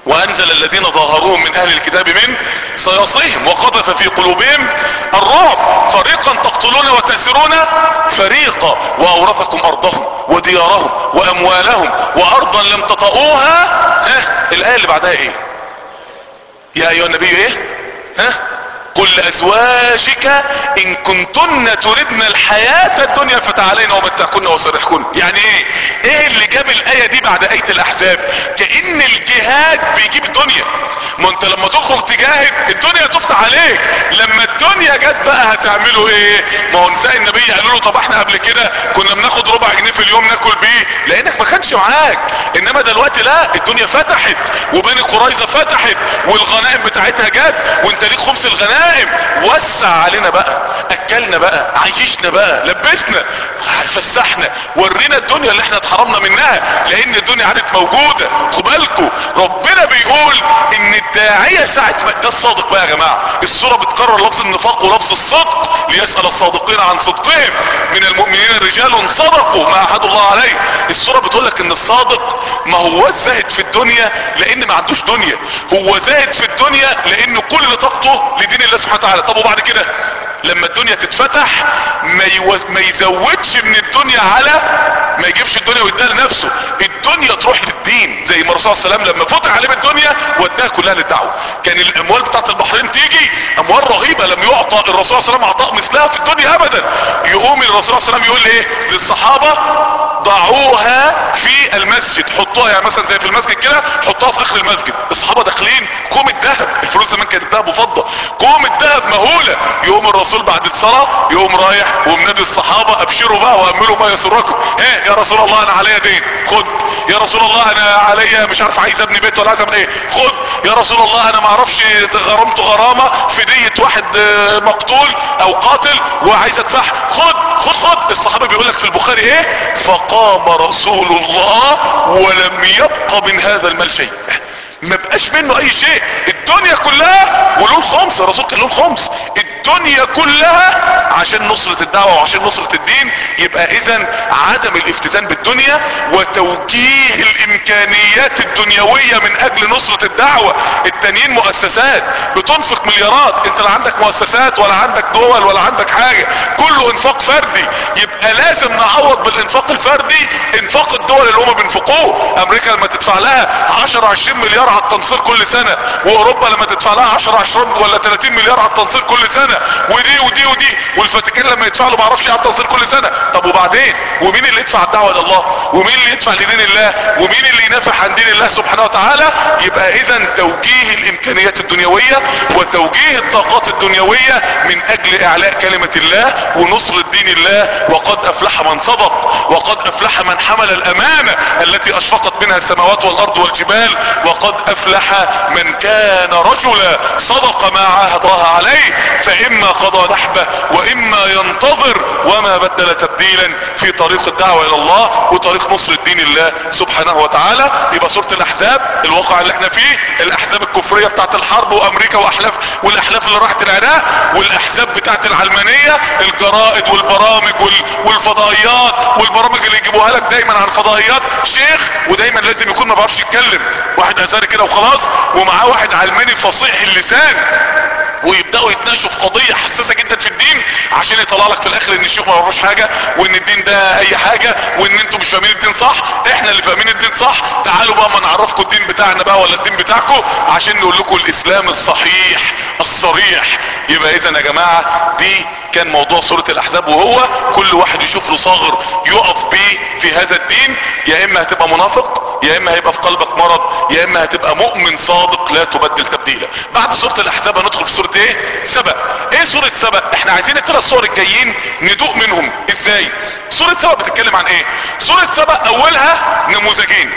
وانزل الذين ظاهروهم من اهل الكتاب من سيصيهم وقذف في قلوبهم الرعب فريقا تقتلون وتأسرون فريقا واورثكم ارضهم وديارهم واموالهم وارضا لم تطئوها ها الايه اللي بعدها ايه يا ايها النبي ايه ها قل لازواجك ان كنتن تردن الحياة الدنيا فتعالين ومتعكن وسرحكن يعني ايه ايه اللي جاب الاية دي بعد اية الاحزاب كأن الجهاد بيجيب الدنيا ما انت لما تخرج تجاهد الدنيا تفتح عليك لما الدنيا جت بقى هتعملوا ايه ما هو نساء النبي قالوا له طب احنا قبل كده كنا بناخد ربع جنيه في اليوم ناكل بيه لانك ما كانش معاك انما دلوقتي لا الدنيا فتحت وبني قريظه فتحت والغنائم بتاعتها جت وانت ليك خمس الغنائم وسع علينا بقى اكلنا بقى عيشنا بقى لبسنا فسحنا ورينا الدنيا اللي احنا اتحرمنا منها لان الدنيا عادت موجوده خدوا بالكم ربنا بيقول ان الداعيه ساعه ما ده الصادق بقى يا جماعه السوره بتكرر لفظ النفاق ولفظ الصدق ليسال الصادقين عن صدقهم من المؤمنين رجال صدقوا ما عهد الله عليه السوره بتقول لك ان الصادق ما هو زاهد في الدنيا لان ما عندوش دنيا هو زاهد في الدنيا لان كل طاقته لدين الله سبحانه وتعالى طب وبعد كده لما الدنيا تتفتح ما, يوز... ما يزودش من الدنيا على ما يجيبش الدنيا ويديها لنفسه الدنيا تروح للدين زي ما الرسول صلى الله عليه وسلم لما فتح عليه بالدنيا وداها كلها للدعوه كان الاموال بتاعت البحرين تيجي اموال رهيبه لم يعطى الرسول صلى الله عليه وسلم عطاء مثلها في الدنيا ابدا يقوم الرسول صلى الله عليه وسلم يقول ايه للصحابه ضعوها في المسجد حطوها يعني مثلا زي في المسجد كده حطوها في اخر المسجد الصحابه داخلين كوم الذهب الفلوس زمان كانت ذهب وفضه كوم الذهب مهوله يقوم الرسول بعد الصلاه يقوم رايح ومنادي الصحابه ابشروا بقى واملوا ما يسركم ايه يا رسول الله انا عليا دين خد يا رسول الله انا عليا مش عارف عايز ابني بيت ولا عايز ابني ايه خد يا رسول الله انا ما اعرفش غرمت غرامه في دية واحد مقتول او قاتل وعايز ادفعها خد خد خد الصحابه بيقول لك في البخاري ايه فقام رسول الله ولم يبق من هذا المال شيء ما بقاش منه اي شيء الدنيا كلها وله الخمس الرسول كان له الخمس الدنيا كلها عشان نصرة الدعوة وعشان نصرة الدين يبقى اذا عدم الافتتان بالدنيا وتوجيه الامكانيات الدنيوية من اجل نصرة الدعوة التانيين مؤسسات بتنفق مليارات انت لا عندك مؤسسات ولا عندك دول ولا عندك حاجة كله انفاق فردي يبقى لازم نعوض بالانفاق الفردي انفاق الدول اللي هم بينفقوه امريكا لما تدفع لها 10 20 مليار على التنصير كل سنة واوروبا لما تدفع لها 10 20 ولا 30 مليار على التنصير كل سنة ودي ودي ودي والفاتيكان لما يدفع له ما اعرفش على التنصير كل سنة طب وبعدين ومين اللي يدفع الدعوة لله ومين اللي يدفع لدين الله ومين اللي ينافح عن دين الله سبحانه وتعالى يبقى اذا توجيه الامكانيات الدنيوية وتوجيه الطاقات الدنيوية من اجل اعلاء كلمة الله ونصر دين الله وقد افلح من صدق وقد افلح من حمل الامانة التي اشفقت منها السماوات والارض والجبال وقد افلح من كان رجلا صدق ما عاهد الله عليه فاما قضى نحبه واما ينتظر وما بدل تبديلا في طريق الدعوة الى الله وطريق نصر الدين الله سبحانه وتعالى يبقى سورة الاحزاب الواقع اللي احنا فيه الاحزاب الكفرية بتاعت الحرب وامريكا واحلاف والاحلاف اللي راحت العراق والاحزاب بتاعت العلمانية الجرائد والبرامج وال... والفضائيات والبرامج اللي يجيبوها لك دايما عن فضائيات شيخ ودايما لازم يكون ما بيعرفش يتكلم واحد ازهري كده وخلاص ومعاه واحد علماني فصيح اللسان ويبداوا يتناقشوا في قضيه حساسه جدا في الدين عشان يطلع لك في الاخر ان الشيخ ما يعرفش حاجه وان الدين ده اي حاجه وان انتوا مش فاهمين الدين صح احنا اللي فاهمين الدين صح تعالوا بقى ما نعرفكم الدين بتاعنا بقى ولا الدين بتاعكم عشان نقول لكم الاسلام الصحيح الصريح يبقى اذا يا جماعه دي كان موضوع سوره الاحزاب وهو كل واحد يشوف له صاغر يقف بيه في هذا الدين يا اما هتبقى منافق يا اما هيبقى في قلبك مرض يا اما هتبقى مؤمن صادق لا تبدل تبديلا بعد سوره الاحزاب هندخل في سوره ايه سبأ ايه سورة سبأ احنا عايزين الثلاث صور الجايين ندوق منهم ازاي سورة سبأ بتتكلم عن ايه سورة سبأ اولها نموذجين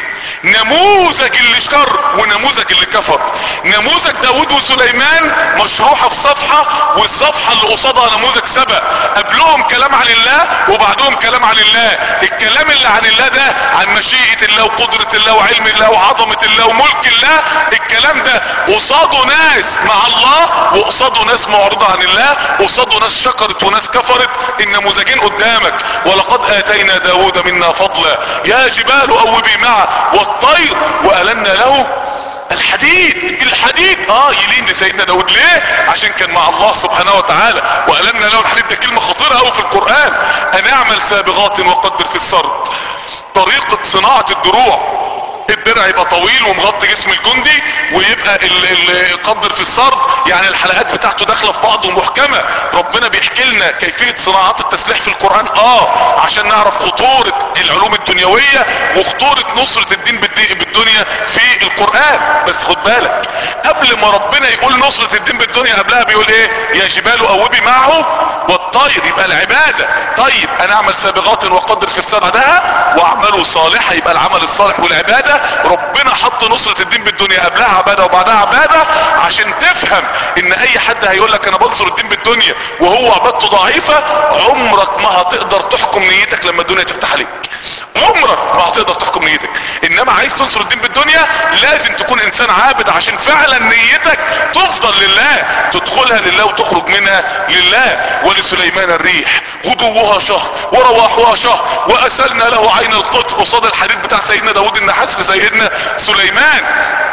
نموذج اللي شر ونموذج اللي كفر نموذج داود وسليمان مشروحة في صفحة والصفحة اللي قصادها نموذج سبأ قبلهم كلام عن الله وبعدهم كلام عن الله الكلام اللي عن الله ده عن مشيئة الله وقدرة الله وعلم الله وعظمة الله وملك الله الكلام ده قصاده ناس مع الله وقصاده ناس معرضة عن الله قصاده ناس شكرت وناس كفرت النموذجين قدامك ولقد اتينا داود منا فضلا يا جبال اوبي معه والطير والنا له الحديد الحديد اه يلين لسيدنا داود ليه عشان كان مع الله سبحانه وتعالى والمنا له الحديد ده كلمة خطيرة قوي في القرآن ان اعمل سابغات وقدر في السرد طريقة صناعة الدروع الدرع يبقى طويل ومغطي جسم الجندي ويبقى القدر في السرد يعني الحلقات بتاعته داخله في بعض ومحكمه ربنا بيحكي لنا كيفيه صناعات التسليح في القران اه عشان نعرف خطوره العلوم الدنيويه وخطوره نصره الدين بالدنيا في القران بس خد بالك قبل ما ربنا يقول نصره الدين بالدنيا قبلها بيقول ايه يا جبال اوبي معه والطير يبقى العباده طيب انا اعمل سابغات وقدر في السرد ده واعملوا صالحا يبقى العمل الصالح والعباده ربنا حط نصرة الدين بالدنيا قبلها عبادة وبعدها عبادة عشان تفهم ان اي حد هيقول لك انا بنصر الدين بالدنيا وهو عبادته ضعيفة عمرك ما هتقدر تحكم نيتك لما الدنيا تفتح عليك عمرك ما هتقدر تحكم نيتك انما عايز تنصر الدين بالدنيا لازم تكون انسان عابد عشان فعلا نيتك تفضل لله تدخلها لله وتخرج منها لله ولسليمان الريح غدوها شهر ورواحها شهر واسلنا له عين القطر قصاد الحديد بتاع سيدنا داود النحاس لسيدنا سليمان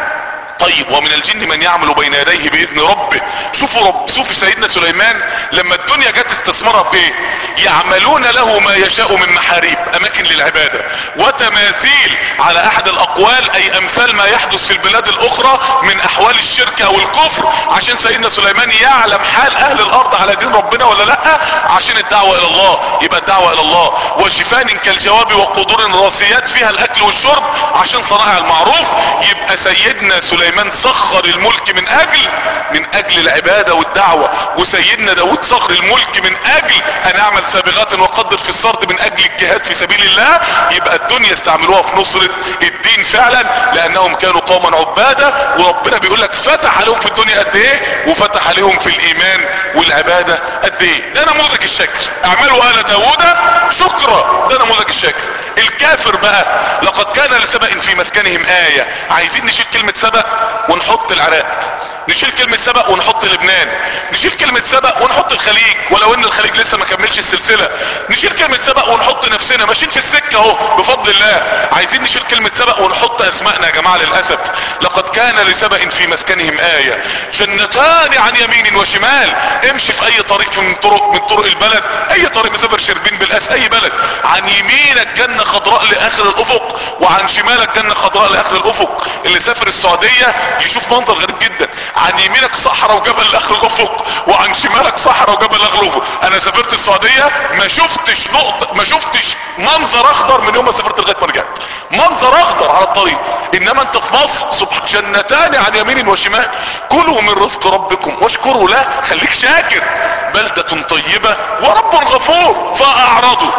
طيب ومن الجن من يعمل بين يديه باذن ربه شوفوا رب شوفوا سيدنا سليمان لما الدنيا جت استثمارها في ايه يعملون له ما يشاء من محاريب اماكن للعبادة وتماثيل على احد الاقوال اي امثال ما يحدث في البلاد الاخرى من احوال الشرك او الكفر عشان سيدنا سليمان يعلم حال اهل الارض على دين ربنا ولا لا عشان الدعوة الى الله يبقى الدعوة الى الله وشفان كالجواب وقدور راسيات فيها الاكل والشرب عشان صنائع المعروف يبقى سيدنا سليمان سليمان سخر الملك من اجل من اجل العبادة والدعوة وسيدنا داود سخر الملك من اجل ان اعمل سابغات وقدر في السرد من اجل الجهاد في سبيل الله يبقى الدنيا استعملوها في نصرة الدين فعلا لانهم كانوا قوما عبادة وربنا بيقول لك فتح عليهم في الدنيا قد ايه وفتح عليهم في الايمان والعبادة قد ايه ده نموذج الشكر اعملوا آل داود شكرا ده نموذج الشكر الكافر بقى لقد كان لسبأ في مسكنهم آية عايزين نشيل كلمة سبأ ونحط العراق نشيل كلمة سبق ونحط لبنان نشيل كلمة سبق ونحط الخليج ولو ان الخليج لسه ما كملش السلسلة نشيل كلمة سبق ونحط نفسنا ماشيين في السكة اهو بفضل الله عايزين نشيل كلمة سبق ونحط اسمائنا يا جماعة للأسف لقد كان لسبق في مسكنهم آية جنتان عن يمين وشمال امشي في اي طريق من طرق من طرق البلد اي طريق مسافر شربين بالاس اي بلد عن يمينك جنة خضراء لاخر الافق وعن شمالك جنة خضراء لاخر الافق اللي سافر السعودية يشوف منظر غريب جدا عن يمينك صحراء وجبل لاخر الافق وعن شمالك صحراء وجبل لاخر الافق انا سافرت السعودية ما شفتش نقطة ما شفتش منظر اخضر من يوم ما سافرت لغاية ما رجعت منظر اخضر على الطريق انما انت في مصر سبحان جنتان عن يمين وشمال كلوا من رزق ربكم واشكروا له خليك شاكر بلدة طيبة ورب غفور فاعرضوا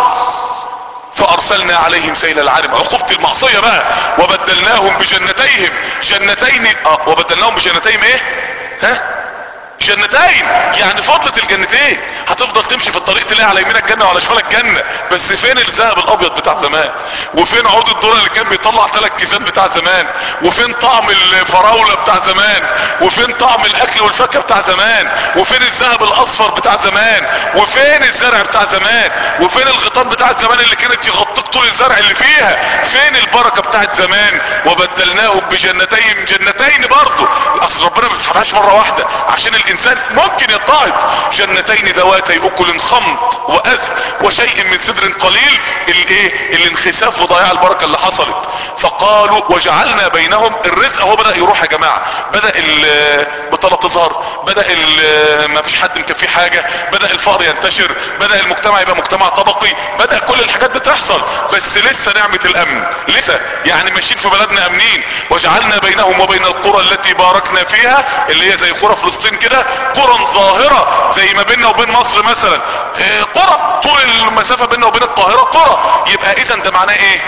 فارسلنا عليهم سيل العرم عقوبة المعصية بقى وبدلناهم بجنتيهم جنتين اه وبدلناهم بجنتيهم ايه ها جنتين يعني فضلة الجنتين هتفضل تمشي في الطريق تلاقي على يمينك جنة وعلى شمالك جنة بس فين الذهب الابيض بتاع زمان وفين عود الذرة اللي كان بيطلع ثلاث كيسان بتاع زمان وفين طعم الفراولة بتاع زمان وفين طعم الاكل والفاكهة بتاع زمان وفين الذهب الاصفر بتاع زمان وفين الزرع بتاع زمان وفين الغيطان بتاع زمان اللي كانت يغطيك طول الزرع اللي فيها فين البركة بتاعت زمان وبدلناهم بجنتين جنتين برضه اصل ربنا ما بيسحبهاش مرة واحدة عشان الانسان ممكن يتعظ جنتين ذواتي اكل خمط واثل وشيء من سدر قليل الايه الانخساف وضياع البركة اللي حصلت فقالوا وجعلنا بينهم الرزق هو بدأ يروح يا جماعة بدأ البطالة تظهر بدأ ما فيش حد مكفيه حاجة بدأ الفقر ينتشر بدأ المجتمع يبقى مجتمع طبقي بدأ كل الحاجات بتحصل بس لسه نعمة الامن لسه يعني ماشيين في بلدنا امنين وجعلنا بينهم وبين القرى التي باركنا فيها اللي هي زي قرى فلسطين كده قرى ظاهرة زي ما بيننا وبين مصر مثلا اه قرى طول المسافة بيننا وبين القاهرة قرى يبقى اذا ده معناه ايه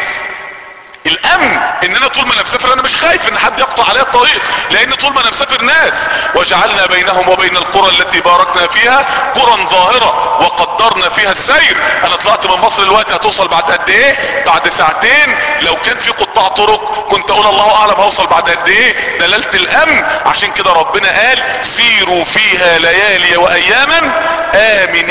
الامن ان انا طول ما انا مسافر انا مش خايف ان حد يقطع عليا الطريق لان طول ما انا مسافر ناس وجعلنا بينهم وبين القرى التي باركنا فيها قرى ظاهرة وقدرنا فيها السير انا طلعت من مصر دلوقتي هتوصل بعد قد ايه بعد ساعتين لو كان في قطاع طرق كنت اقول الله اعلم هوصل بعد قد ايه دلالة الامن عشان كده ربنا قال سيروا فيها ليالي واياما امنين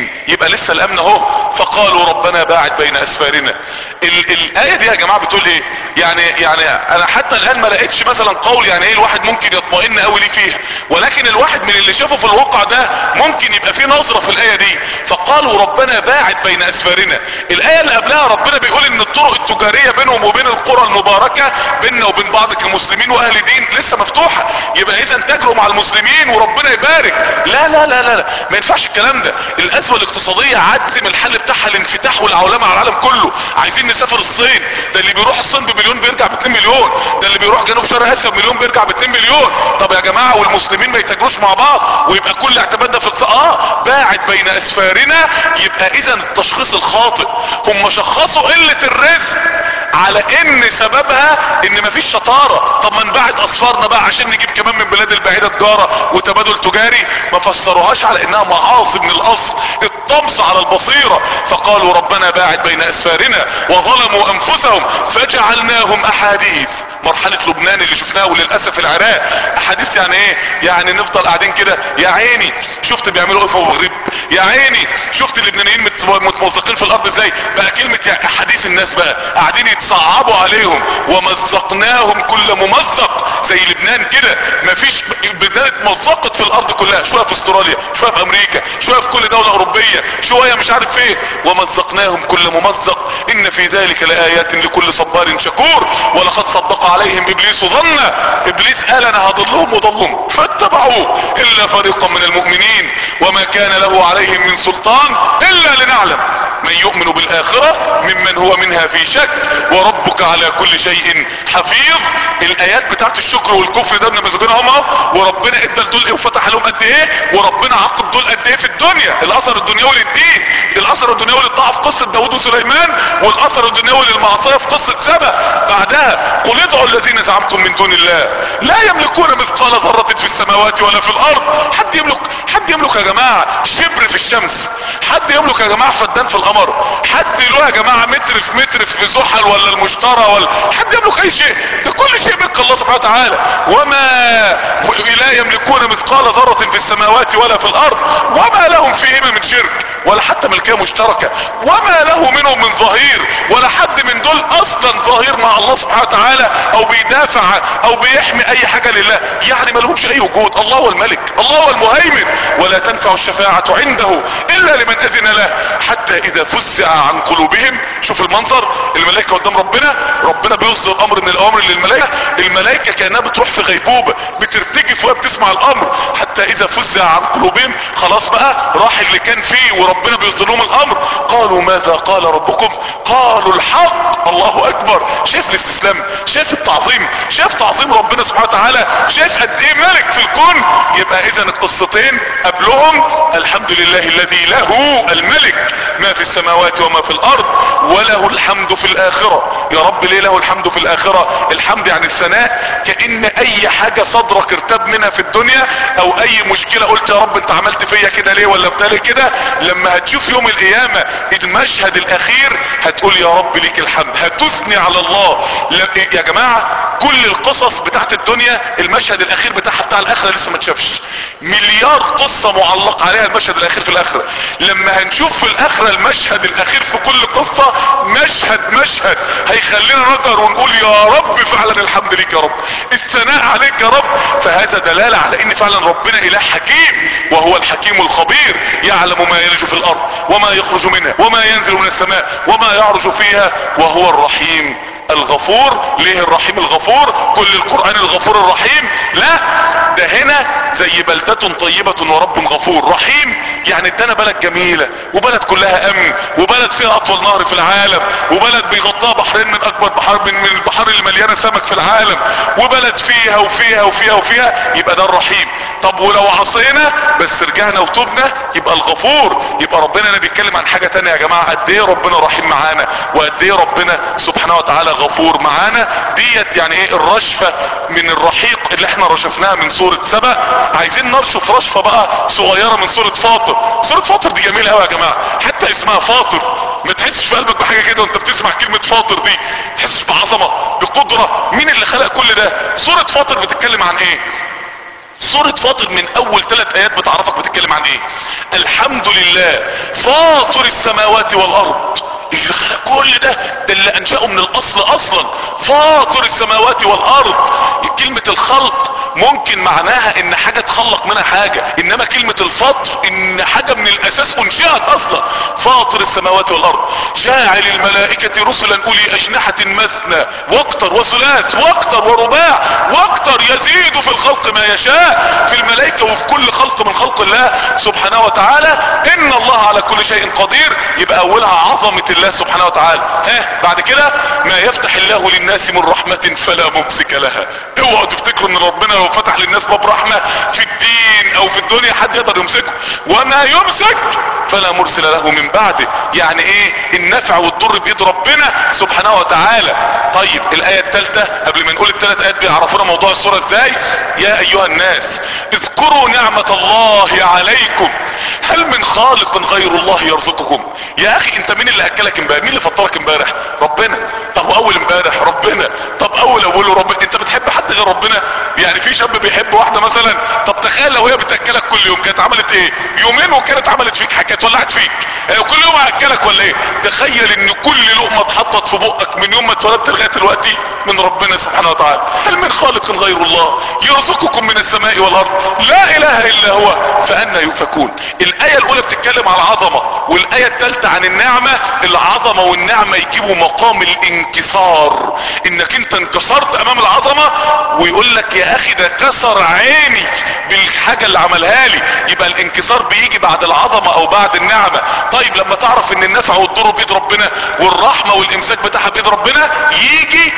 المؤمنين يبقى لسه الامن اهو فقالوا ربنا باعد بين اسفارنا ال الايه دي يا جماعه بتقول ايه يعني يعني انا حتى الان ما لقيتش مثلا قول يعني ايه الواحد ممكن يطمئن قوي ليه فيها ولكن الواحد من اللي شافه في الواقع ده ممكن يبقى فيه نظره في الايه دي فقالوا ربنا باعد بين اسفارنا الايه اللي قبلها ربنا بيقول ان الطرق التجاريه بينهم وبين القرى المباركه بيننا وبين بعض كمسلمين واهل دين لسه مفتوحه يبقى اذا تاجروا مع المسلمين وربنا يبارك لا لا لا لا, لا. ما ينفعش الكلام ده الازمه الاقتصاديه عدم الحل بتاعها الانفتاح والعولمه على العالم كله عايزين نسافر الصين ده اللي بيروح الصين بمليون بيرجع ب 2 مليون ده اللي بيروح جنوب شرق اسيا بمليون بيرجع ب 2 مليون طب يا جماعه والمسلمين ما يتاجروش مع بعض ويبقى كل اعتمادنا في الاقتصاد اه باعد بين اسفارنا يبقى اذا التشخيص الخاطئ هم شخصوا قله الرزق على ان سببها ان مفيش شطارة طب ما نبعد اصفارنا بقى عشان نجيب كمان من بلاد البعيدة تجارة وتبادل تجاري ما فسروهاش على انها معاصي من الاصل الطمس على البصيرة فقالوا ربنا باعد بين اسفارنا وظلموا انفسهم فجعلناهم احاديث مرحلة لبنان اللي شفناها وللأسف العراق احاديث يعني ايه يعني نفضل قاعدين كده يا عيني شفت بيعملوا ايه في المغرب يا عيني شفت اللبنانيين مت- متمزقين في الارض ازاي بقى كلمة يا احاديث الناس بقى قاعدين يتصعبوا عليهم ومزقناهم كل ممزق زي لبنان كده مفيش لبنان اتمزقت في الارض كلها شوية في استراليا شوية في امريكا شوية في كل دولة اوروبية شوية مش عارف فين ومزقناهم كل ممزق ان في ذلك لآيات لكل صبار شكور ولقد صدق عليهم ابليس ظن ابليس قال انا هضلهم وضلهم فاتبعوه الا فريقا من المؤمنين وما كان له عليهم من سلطان الا لنعلم من يؤمن بالاخرة ممن هو منها في شك وربك على كل شيء حفيظ الايات بتاعت الشكر والكفر ده بنمسكينها هم وربنا ادى لدول ايه وفتح لهم قد ايه وربنا عاقب دول قد ايه في الدنيا الاثر الدنيوي للدين الاثر الدنيوي للطاعه في قصه داوود وسليمان والاثر الدنيوي للمعصيه في قصه سبا بعدها قل ادعوا الذين زعمتم من دون الله لا يملكون مثقال ذره في السماوات ولا في الارض حد يملك حد يملك يا جماعه شبر في الشمس حد يملك يا جماعه فدان في القمر حد له يا جماعه متر في متر في زحل ولا المشترى ولا حد يملك اي شيء ده كل شيء ملك الله سبحانه وتعالى وما لا يملكون مثقال ذره في السماوات ولا في الارض وما لهم فيهما من شرك ولا حتى ملكيه مشتركه وما له منهم من ظهير ولا حد من دول اصلا ظهير مع الله سبحانه وتعالى او بيدافع او بيحمي اي حاجه لله يعني ما لهمش اي وجود الله هو الملك الله هو المهيمن ولا تنفع الشفاعه عنده الا لمن اذن له حتى اذا فزع عن قلوبهم شوف المنظر الملائكه قدام ربنا ربنا بيصدر امر من الاوامر للملائكه الملائكه كانها بتروح في غيبوبه بترتجف وهي بتسمع الامر حتى اذا فزع عن قلوبهم خلاص بقى راح اللي كان فيه وربنا بيصدر لهم الامر قالوا ماذا قال ربكم قالوا الحق الله اكبر شايف الاستسلام شايف التعظيم شايف تعظيم ربنا سبحانه وتعالى شايف قد ايه ملك في الكون يبقى اذا القصتين قبلهم الحمد لله الذي له الملك ما في السماوات وما في الارض وله الحمد في الاخرة يا رب ليه له الحمد في الاخرة الحمد يعني الثناء كأن اي حاجة صدرك ارتاب منها في الدنيا او اي مشكلة قلت يا رب انت عملت فيا كده ليه ولا بتالي كده لما هتشوف يوم القيامة المشهد الاخير هتقول يا رب ليك الحمد هتثني على الله لا- يا جماعة كل القصص بتاعت الدنيا المشهد الاخير بتاعها بتاع الاخرة لسه ما تشافش مليار قصة معلق عليها المشهد الاخير في الاخرة لما هنشوف في الاخرة المشهد الاخير في كل قصة مشهد مشهد هيخلينا نقدر ونقول يا رب فعلا الحمد ليك يا رب الثناء عليك يا رب فهذا دلالة على ان فعلا ربنا اله حكيم وهو الحكيم الخبير يعلم ما يلج في الارض وما يخرج منها وما ينزل من السماء وما يعرج فيها وهو الرحيم الغفور ليه الرحيم الغفور كل القرآن الغفور الرحيم لا ده هنا زي بلدة طيبة ورب غفور رحيم يعني ادانا بلد جميلة وبلد كلها امن وبلد فيها اطول نهر في العالم وبلد بيغطاها بحرين من اكبر بحر من, من البحار اللي مليانة سمك في العالم وبلد فيها وفيها وفيها وفيها يبقى ده الرحيم طب ولو عصينا بس رجعنا وتوبنا يبقى الغفور يبقى ربنا هنا بيتكلم عن حاجة تانية يا جماعة قد ايه ربنا رحيم معانا وقد ايه ربنا سبحانه وتعالى غفور معانا ديت يعني ايه الرشفة من الرحيق اللي احنا رشفناها من سورة سبأ عايزين نرشف رشفة بقى صغيرة من سورة فاطر سورة فاطر دي جميلة قوي يا جماعة حتى اسمها فاطر ما تحسش في قلبك بحاجة كده وانت بتسمع كلمة فاطر دي تحسش بعظمة بقدرة مين اللي خلق كل ده سورة فاطر بتتكلم عن ايه سورة فاطر من اول ثلاث ايات بتعرفك بتتكلم عن ايه الحمد لله فاطر السماوات والارض اللي خلق كل ده ده اللي انشأه من الاصل اصلا فاطر السماوات والارض كلمة الخلق ممكن معناها ان حاجة تخلق منها حاجة انما كلمة الفطر ان حاجة من الاساس انشئت اصلا فاطر السماوات والارض جاعل الملائكة رسلا اولي اجنحة مثنى واكتر وثلاث واكتر ورباع واكتر يزيد في الخلق ما يشاء في الملائكة وفي كل خلق من خلق الله سبحانه وتعالى ان الله على كل شيء قدير يبقى اولها عظمة الله سبحانه وتعالى ها بعد كده ما يفتح الله للناس من رحمة فلا ممسك لها اوعوا تفتكروا ان ربنا لو فتح للناس باب رحمة في الدين او في الدنيا حد يقدر يمسكه وما يمسك فلا مرسل له من بعده يعني ايه النفع والضر بيد ربنا سبحانه وتعالى طيب الاية الثالثة قبل ما نقول الثلاث ايات بيعرفونا موضوع السورة ازاي يا ايها الناس اذكروا نعمة الله عليكم هل من خالق غير الله يرزقكم يا اخي انت مين اللي اكلك امبارح مين اللي فطرك امبارح ربنا طب واول امبارح ربنا طب اول اوله ربنا انت بتحب حد غير ربنا يعني في شاب بيحب واحده مثلا طب تخيل لو هي بتاكلك كل يوم كانت عملت ايه يومين وكانت عملت فيك حاجه ولعت فيك اه كل يوم هاكلك ولا ايه تخيل ان كل لقمه اتحطت في بقك من يوم ما اتولدت لغايه دلوقتي من ربنا سبحانه وتعالى هل من خالق غير الله يرزقكم من السماء والارض لا اله الا هو فانا يؤفكون الايه الاولى بتتكلم على العظمه والايه الثالثه عن النعمه العظمه والنعمه يجيبوا مقام الانكسار انك انت انكسرت امام العظمه ويقول لك يا اخي ده كسر عيني بالحاجه اللي عملها لي يبقى الانكسار بيجي بعد العظمه او بعد النعمه طيب لما تعرف ان النفع والضر بيد ربنا والرحمه والامساك بتاعها بيد ربنا يجي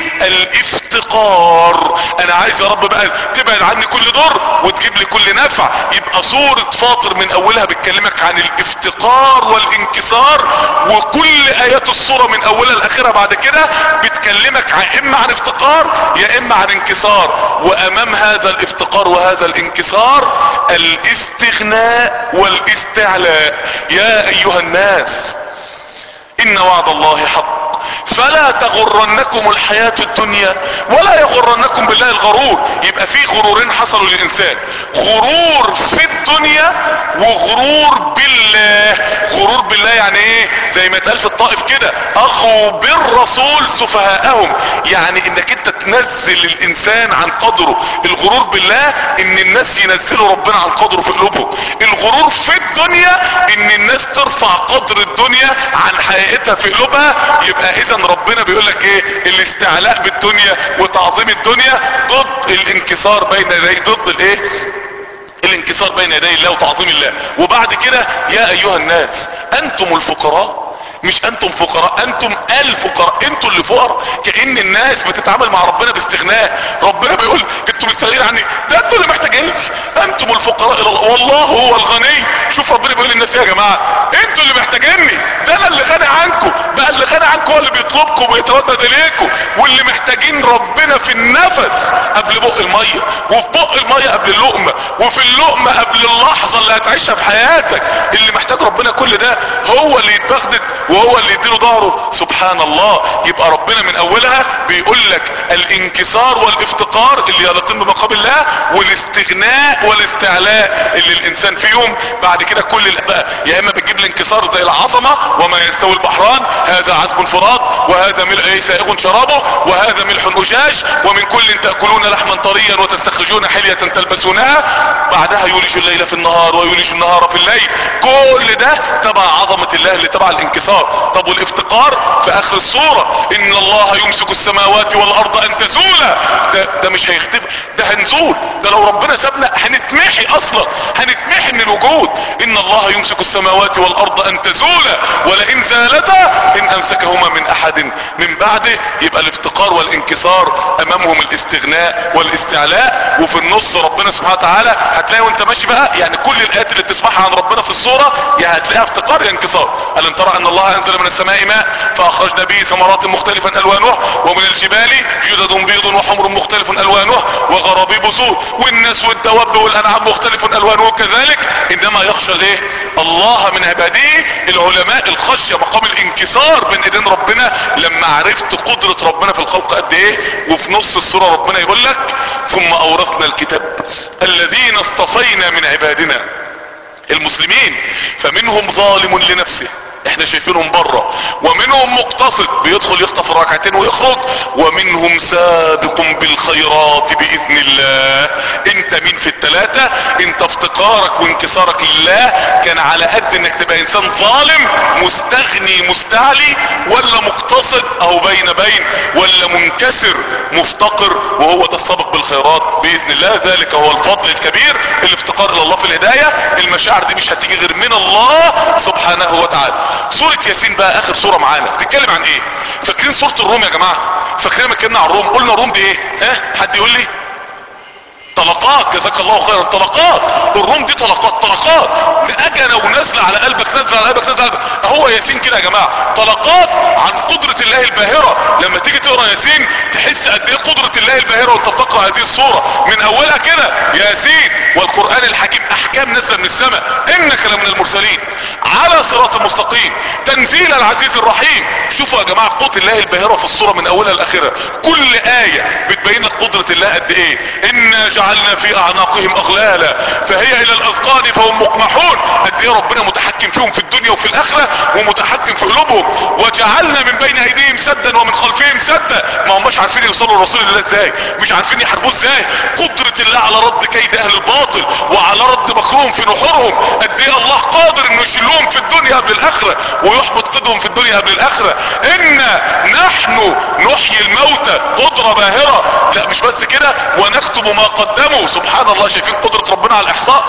الافتقار انا عايز يا رب بقى تبعد عني كل ضر وتجيب لي كل نفع يبقى سوره فاطر من اولها بتكلمك عن الافتقار والانكسار وكل ايات الصوره من اولها لاخرها بعد كده بتكلمك عن اما عن افتقار يا اما عن انكسار وامام هذا الافتقار وهذا الانكسار الاستغناء والاستعلاء يا ايها الناس ان وعد الله حق فلا تغرنكم الحياة الدنيا ولا يغرنكم بالله الغرور يبقى في غرورين حصلوا للانسان غرور في الدنيا وغرور بالله غرور بالله يعني ايه زي ما اتقال في الطائف كده اخو بالرسول سفهاءهم يعني انك انت تنزل الانسان عن قدره الغرور بالله ان الناس ينزلوا ربنا عن قدره في قلوبهم الغرور في الدنيا ان الناس ترفع قدر الدنيا عن حقيقتها في قلوبها يبقى اذا ربنا بيقول لك ايه الاستعلاء بالدنيا وتعظيم الدنيا ضد الانكسار بين يدي ضد الايه الانكسار بين يدي الله وتعظيم الله وبعد كده يا ايها الناس انتم الفقراء مش انتم فقراء انتم الفقراء انتوا اللي فقراء كأن الناس بتتعامل مع ربنا باستغناء ربنا بيقول انتوا مستغنين عني ده انتوا اللي محتاجين انتم الفقراء الى الله والله هو الغني شوف ربنا بيقول للناس يا جماعه انتوا اللي محتاجيني ده انا اللي غني عنكم بقى اللي غني عنكم هو اللي بيطلبكم ويتودد اليكم واللي محتاجين ربنا في النفس قبل بق الميه وفي بق الميه قبل اللقمه وفي اللقمه قبل اللحظه اللي هتعيشها في حياتك اللي محتاج ربنا كل ده هو اللي يتبغدد وهو اللي يديله ظهره سبحان الله يبقى ربنا من اولها بيقول لك الانكسار والافتقار اللي يلقين بمقام الله والاستغناء والاستعلاء اللي الانسان فيهم بعد كده كل بقى يا اما بتجيب الانكسار زي العظمه وما يستوي البحران هذا عذب فرات وهذا ملء ايه سائغ شرابه وهذا ملح اجاج ومن كل تاكلون لحما طريا وتستخرجون حليه تلبسونها بعدها يولج الليل في النهار ويولج النهار في الليل كل ده تبع عظمه الله اللي تبع الانكسار طب والافتقار في اخر الصوره ان الله يمسك السماوات والارض ان تزولا ده, ده مش هيختفي ده هنزول ده لو ربنا سابنا هنتمحي اصلا هنتمحي من الوجود ان الله يمسك السماوات والارض ان تزولا ولئن زالتا ان امسكهما من احد من بعده يبقى الافتقار والانكسار امامهم الاستغناء والاستعلاء وفي النص ربنا سبحانه وتعالى هتلاقي وانت ماشي بقى يعني كل الايات اللي بتسمعها عن ربنا في الصوره يا هتلاقيها افتقار يا انكسار الم ترى ان الله انزل من السماء ماء فاخرجنا به ثمرات مختلفا الوانه ومن الجبال جدد بيض وحمر مختلف الوانه وغرابيب سود والناس والدواب والانعام مختلف الوانه كذلك انما يخشى الايه الله من عباده العلماء الخشية مقام الانكسار بين ايدين ربنا لما عرفت قدرة ربنا في الخلق قد ايه وفي نص السورة ربنا يقول لك ثم اورثنا الكتاب الذين اصطفينا من عبادنا المسلمين فمنهم ظالم لنفسه احنا شايفينهم بره ومنهم مقتصد بيدخل يخطف الركعتين ويخرج ومنهم سابق بالخيرات باذن الله انت مين في التلاتة انت افتقارك وانكسارك لله كان على قد انك تبقى انسان ظالم مستغني مستعلي ولا مقتصد او بين بين ولا منكسر مفتقر وهو ده السابق بالخيرات باذن الله ذلك هو الفضل الكبير الافتقار الى الله في الهداية المشاعر دي مش هتيجي غير من الله سبحانه وتعالى سورة ياسين بقى اخر سورة معانا بتتكلم عن ايه فاكرين سورة الروم يا جماعة فاكرين لما اتكلمنا عن الروم قلنا الروم دي ايه ها حد يقول لي طلقات جزاك الله خيرا طلقات الروم دي طلقات طلقات اجنة ونازلة على قلبك نازلة على قلبك نازلة على قلبك اهو ياسين كده يا جماعة طلقات عن قدرة الله الباهرة لما تيجي تقرا ياسين تحس قد ايه قدرة الله الباهرة وانت بتقرا هذه الصورة من اولها كده ياسين والقرآن الحكيم احكام نزل من السماء انك لمن المرسلين على صراط مستقيم تنزيل العزيز الرحيم شوفوا يا جماعة قوة الله الباهرة في الصورة من اولها لاخرها كل آية بتبين لك قدرة الله قد ايه ان جعلنا في اعناقهم اغلالا فهي الى الاذقان فهم مقمحون قد ايه ربنا متحكم فيهم في الدنيا وفي الاخرة ومتحكم في قلوبهم وجعلنا من بين ايديهم سدا ومن خلفهم سدا ما هماش عارفين يوصلوا لرسول الله ازاي مش عارفين يحاربوه ازاي قدرة الله على رد كيد اهل الباطل وعلى رد مكروهم في نحورهم قد ايه الله قادر انه يشيلهم في الدنيا قبل الاخرة ويحبط قدهم في الدنيا قبل الاخرة ان نحن نحيي الموتى قدرة باهرة لا مش بس كده ونكتب ما قدموا سبحان الله شايفين قدرة ربنا على الاحصاء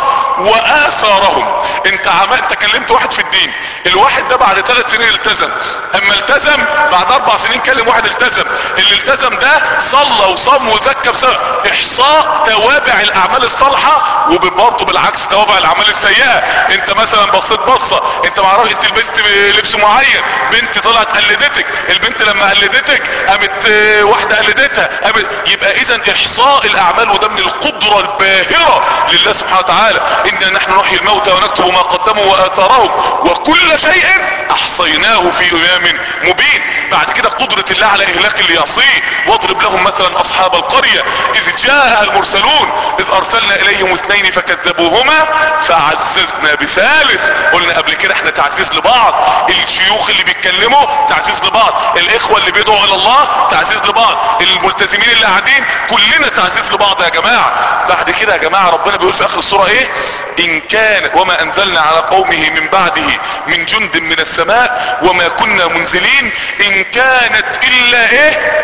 واثارهم انت عمال انت كلمت واحد في الدين الواحد ده بعد ثلاث سنين التزم اما التزم بعد اربع سنين كلم واحد التزم اللي التزم ده صلى وصام وزكى بسبب احصاء توابع الاعمال الصالحة وبرضه بالعكس توابع الاعمال السيئة انت مثلا بصيت بصة انت معرفش انت لبست لبس معين بنت طلعت قلدتك البنت لما قلدتك قامت اه، واحدة قلدتها قامت يبقى اذا احصاء الاعمال وده من القدرة الباهرة لله سبحانه وتعالى ان نحن نحيي الموتى ونكتب ما قدموا واثارهم وكل شيء احصيناه في امام مبين بعد كده قدرة الله على اهلاك اللي يعصيه واضرب لهم مثلا اصحاب القرية اذ جاء المرسلون اذ ارسلنا اليهم اثنين فكذبوهما فعززنا بثالث قلنا قبل كده احنا تعزيز لبعض الشيوخ اللي بيتكلموا تعزيز لبعض الاخوة اللي بيدعوا الى الله تعزيز لبعض الملتزمين اللي قاعدين كلنا تعزيز لبعض يا جماعة بعد كده يا جماعة ربنا بيقول في اخر السورة ايه ان كان وما انزلنا على قومه من بعده من جند من السماء وما كنا منزلين ان كانت الا ايه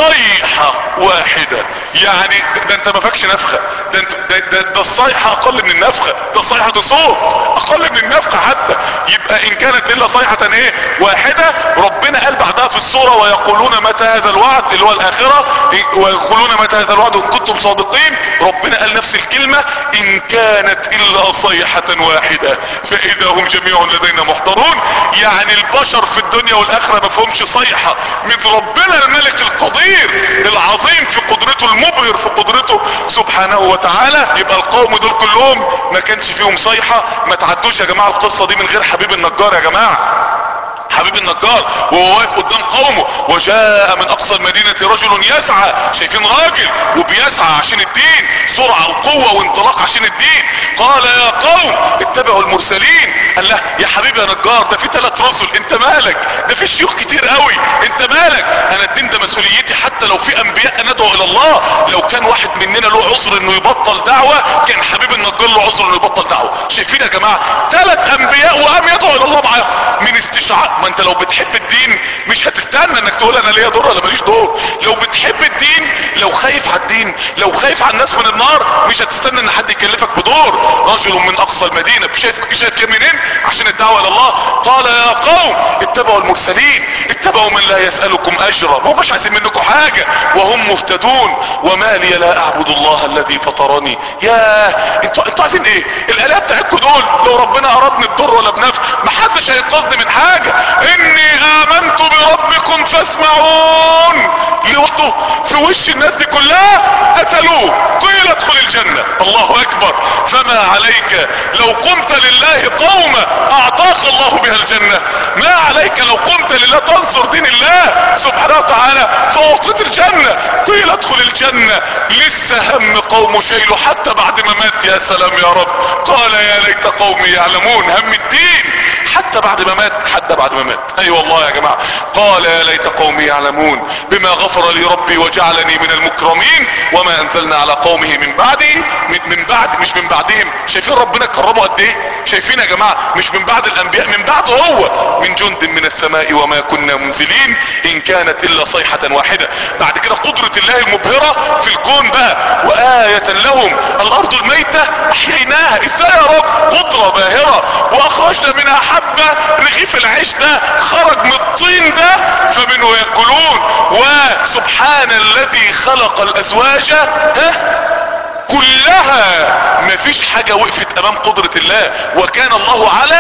صيحة واحدة يعني ده انت ما فاكش نفخة ده انت ده, ده, ده الصيحة اقل من النفخة ده صيحة صوت اقل من النفخة حتى يبقى ان كانت الا صيحة ايه واحدة ربنا قال بعدها في السورة ويقولون متى هذا الوعد اللي هو الاخرة ويقولون متى هذا الوعد ان كنتم صادقين ربنا قال نفس الكلمة ان كانت الا صيحة واحدة فاذا هم جميع لدينا محضرون يعني البشر في الدنيا والاخرة ما فهمش صيحة من ربنا الملك القدير العظيم في قدرته المبهر في قدرته سبحانه وتعالى يبقى القوم دول كلهم ما كانش فيهم صيحة ما تعدوش يا جماعة القصة دي من غير حبيب النجار يا جماعة حبيب النجار وهو واقف قدام قومه وجاء من اقصى المدينة رجل يسعى شايفين راجل وبيسعى عشان الدين سرعة وقوة وانطلاق عشان الدين قال يا قوم اتبعوا المرسلين قال له يا حبيبي يا نجار ده في ثلاث رسل انت مالك ده في شيوخ كتير قوي انت مالك انا الدين ده مسؤوليتي حتى لو في انبياء ندعو الى الله لو كان واحد مننا له عذر انه يبطل دعوة كان حبيب النجار له عذر انه يبطل دعوة شايفين يا جماعة ثلاث انبياء وقام يدعو الى الله معاهم من استشعار ما انت لو بتحب الدين مش هتستنى انك تقول انا ليا دور ولا ماليش دور لو بتحب الدين لو خايف على الدين لو خايف على الناس من النار مش هتستنى ان حد يكلفك بدور رجل من اقصى المدينة شايف شايف كام منين عشان الدعوة الى الله قال يا قوم اتبعوا المرسلين اتبعوا من لا يسألكم اجرا ما مش عايزين منكم حاجة وهم مهتدون وما لي لا اعبد الله الذي فطرني يا انتوا انتوا عايزين ايه الالهه بتاعتكم دول لو لو ربنا ارادني بضر ولا بنفع محدش هينقذني من حاجة اني امنت بربكم فاسمعون لوحده في وش الناس دي كلها قتلوه قيل ادخل الجنة الله اكبر فما عليك لو قمت لله قوما اعطاك الله بها الجنة ما عليك لو قمت لله تنصر دين الله سبحانه وتعالى فاعطيت الجنة قيل ادخل الجنة لسه هم قوم شيله حتى بعد ما مات يا سلام يا رب قال يا ليت قومي يعلمون هم الدين حتى بعد ما مات حتى بعد ما مات اي أيوة والله يا جماعة قال يا ليت قومي يعلمون بما غفر لي ربي وجعلني من المكرمين وما انزلنا على قومه من بعده من, من بعد مش من بعدهم شايفين ربنا كرمه قد ايه شايفين يا جماعة مش من بعد الانبياء من بعده هو من جند من السماء وما كنا منزلين ان كانت الا صيحة واحدة بعد كده قدرة الله المبهرة في الكون بقى وآية لهم الارض الميتة احييناها ازاي يا رب قدرة باهرة واخرجنا منها حبة رغيف العيش ده خرج من الطين ده فمنه يأكلون وسبحان الذي خلق الازواج ها كلها مفيش حاجة وقفت امام قدرة الله وكان الله على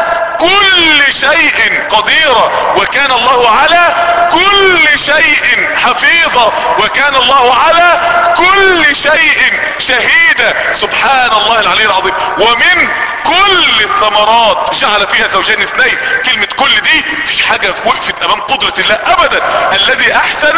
كل شيء قديرا وكان الله على كل شيء حفيظا وكان الله على كل شيء شهيدا سبحان الله العلي العظيم ومن كل الثمرات جعل فيها زوجين اثنين كلمة كل دي مفيش حاجة وقفت امام قدرة الله ابدا الذي احسن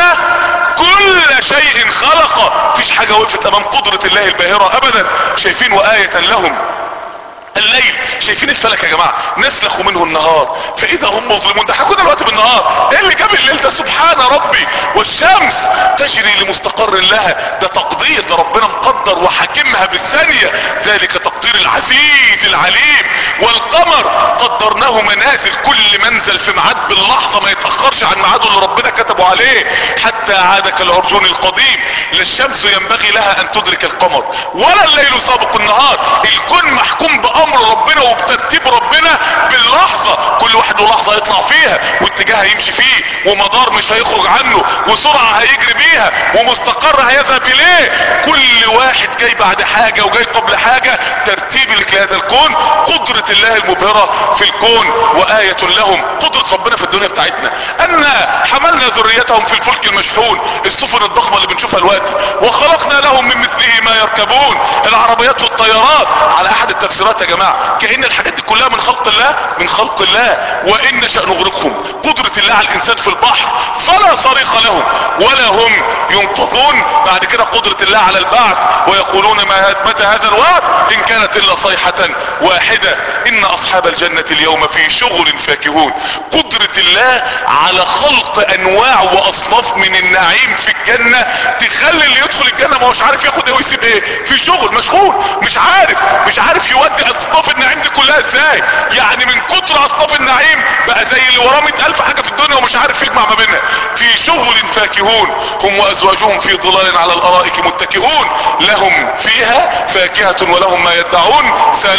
كل شيء خلق مفيش حاجة وقفت امام قدرة الله الباهرة ابدا شايفين وآية لهم الليل شايفين الفلك يا جماعة نسلخ منه النهار فاذا هم مظلمون ده احنا كنا دلوقتي بالنهار ايه اللي جاب الليل ده سبحان ربي والشمس تجري لمستقر لها ده تقدير ده ربنا مقدر وحاكمها بالثانية ذلك تقدير العزيز العليم والقمر قدرناه منازل كل منزل في ميعاد باللحظة ما يتأخرش عن ميعاده اللي ربنا كتبه عليه حتى عاد كالعرجون القديم لا الشمس ينبغي لها ان تدرك القمر ولا الليل سابق النهار الكون محكوم بأمر بامر ربنا وبترتيب ربنا باللحظة كل واحد له لحظة يطلع فيها واتجاه هيمشي فيه ومدار مش هيخرج عنه وسرعة هيجري بيها ومستقر هيذهب اليه كل واحد جاي بعد حاجة وجاي قبل حاجة ترتيب لهذا الكون قدرة الله المبهرة في الكون وآية لهم قدرة ربنا في الدنيا بتاعتنا ان حملنا ذريتهم في الفلك المشحون السفن الضخمة اللي بنشوفها دلوقتي وخلقنا لهم من مثله ما يركبون العربيات والطيارات على احد التفسيرات يا جماعة كأن الحاجات دي كلها من خلق الله من خلق الله وإن نشأ نغرقهم قدرة الله على الإنسان في البحر فلا صريخ لهم ولا هم ينقذون بعد كده قدرة الله على البعث ويقولون ما متى هذا الوعد إن كانت إلا صيحة واحدة إن أصحاب الجنة اليوم في شغل فاكهون قدرة الله على خلق أنواع وأصناف من النعيم في الجنة تخلي اللي يدخل الجنة ما هوش عارف ياخد ايه ويسيب ايه في شغل مشغول مش عارف مش عارف يودي اصناف النعيم دي كلها ازاي يعني من كتر اصناف النعيم بقى زي اللي وراه مئة الف حاجة في الدنيا ومش عارف يجمع ما بينها في شغل فاكهون هم وازواجهم في ظلال على الارائك متكئون لهم فيها فاكهة ولهم ما يدعون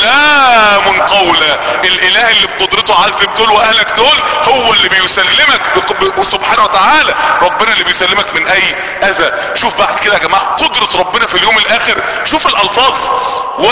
سلام قولا الاله اللي بقدرته عذب دول واهلك دول هو اللي بيسلمك سبحانه وتعالى ربنا اللي بيسلمك من اي اذى شوف بعد كده يا جماعة قدرة ربنا في اليوم الاخر شوف الالفاظ و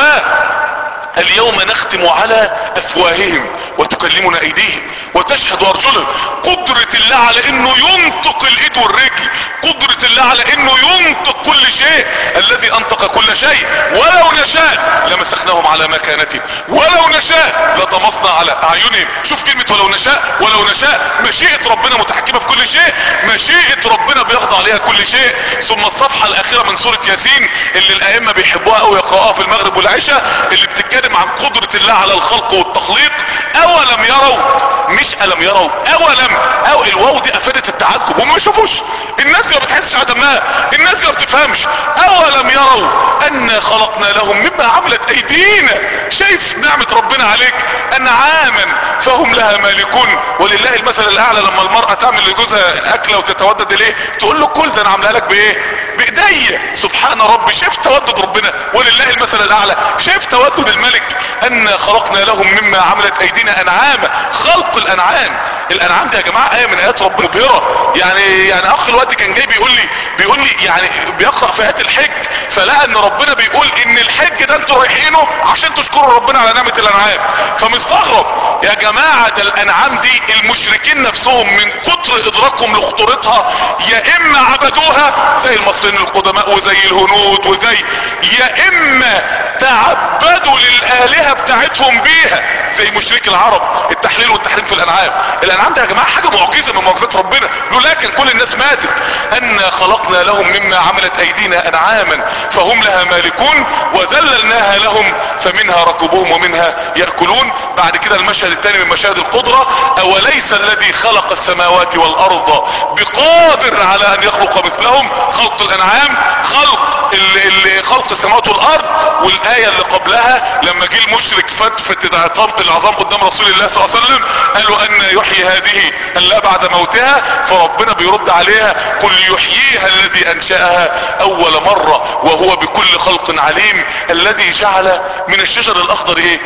اليوم نختم على افواههم وتكلمنا ايديهم وتشهد ارجلهم قدرة الله على انه ينطق الايد والرجل قدرة الله على انه ينطق كل شيء الذي انطق كل شيء ولو نشاء لمسخناهم على مكانتهم ولو نشاء لطمسنا على اعينهم شوف كلمة ولو نشاء ولو نشاء مشيئة ربنا متحكمة في كل شيء مشيئة ربنا بيخضع عليها كل شيء ثم الصفحة الاخيرة من سورة ياسين اللي الائمة بيحبوها او يقرأوها في المغرب والعشاء اللي بتتكلم بيتكلم عن قدرة الله على الخلق والتخليق اولم يروا مش الم يروا اولم او الواو دي افادت التعجب هم ما يشوفوش الناس اللي ما بتحسش عدمها الناس اللي ما بتفهمش اولم يروا انا خلقنا لهم مما عملت ايدينا شايف نعمة ربنا عليك انعاما فهم لها مالكون ولله المثل الاعلى لما المرأة تعمل لجوزها اكلة وتتودد اليه تقول له كل ده انا عاملها لك بايه بايديا سبحان ربي شايف تودد ربنا ولله المثل الاعلى شايف تودد الملك ان خلقنا لهم مما عملت ايدينا انعاما خلق الانعام الانعام دي يا جماعه ايه من ايات ربنا مبهره يعني يعني اخ الوقت كان جاي بيقول لي بيقول لي يعني بيقرا في ايات الحج فلقى ان ربنا بيقول ان الحج ده انتوا رايحينه عشان تشكروا ربنا على نعمه الانعام فمستغرب يا جماعه ده الانعام دي المشركين نفسهم من كتر ادراكهم لخطورتها يا اما عبدوها زي المصريين القدماء وزي الهنود وزي يا اما تعبدوا للالهه بتاعتهم بيها زي مشرك العرب التحليل والتحريم في الانعام الانعام ده يا جماعه حاجه معجزه من معجزات ربنا لولا كان كل الناس ماتت ان خلقنا لهم مما عملت ايدينا انعاما فهم لها مالكون وذللناها لهم فمنها ركبوهم ومنها ياكلون بعد كده المشهد الثاني من مشاهد القدره اوليس الذي خلق السماوات والارض بقادر على ان يخلق مثلهم خلق الانعام خلق ال ال خلق السماوات والارض والايه اللي قبلها لما جه المشرك فتفت العظام العظام قدام رسول الله صلى الله عليه وسلم قالوا ان يحيي هذه الا بعد موتها فربنا بيرد عليها قل يحييها الذي انشاها اول مرة وهو بكل خلق عليم الذي جعل من الشجر الاخضر ايه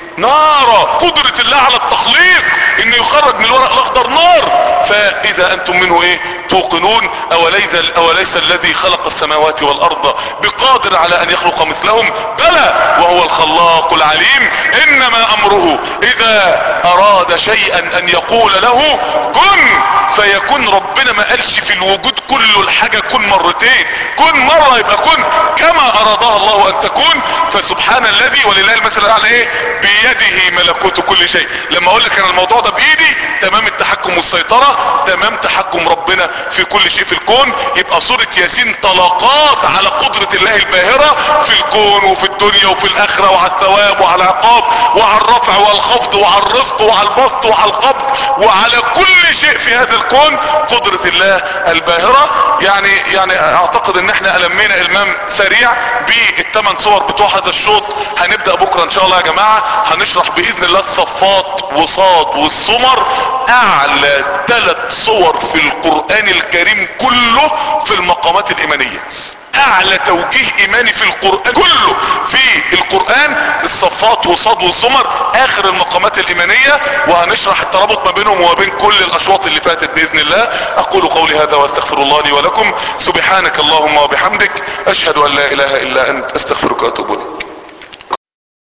نارا قدرة الله على التخليق انه يخرج من الورق الاخضر نار فاذا انتم منه ايه توقنون اوليس, أوليس الذي خلق السماوات والارض بقادر على ان يخلق مثلهم بلى وهو الخلاق العليم انما امره اذا اراد شيئا ان يقول له كن فيكون ربنا ما قالش في الوجود كله الحاجة كن مرتين كن مرة يبقى كن كما ارادها الله ان تكون فسبحان الذي ولله المثل الاعلى ايه بيده ملكوت كل شيء لما اقول لك انا الموضوع ده بايدي تمام التحكم والسيطرة تمام تحكم ربنا في كل شيء في الكون يبقى سورة ياسين طلقات على قدرة الله الباهرة في الكون وفي الدنيا وفي الاخرة وعلى الثواب وعلى العقاب وعلى الرفع والخفض وعلى الرزق وعلى البسط وعلى القبض وعلى كل شيء في هذا الكون قدرة الله الباهرة يعني يعني اعتقد ان احنا المينا المام سريع بالثمان صور بتوع هذا الشوط هنبدأ بكرة ان شاء الله يا جماعة هنشرح باذن الله الصفات وصاد والسمر اعلى ثلاث صور في القرآن الكريم كله في المقامات الايمانية اعلى توجيه ايماني في القرآن كله في القرآن الصفات وصاد والزمر اخر المقامات الايمانية وهنشرح الترابط ما بينهم وما بين كل الاشواط اللي فاتت باذن الله اقول قولي هذا واستغفر الله لي ولكم سبحانك اللهم وبحمدك اشهد ان لا اله الا انت استغفرك واتوب اليك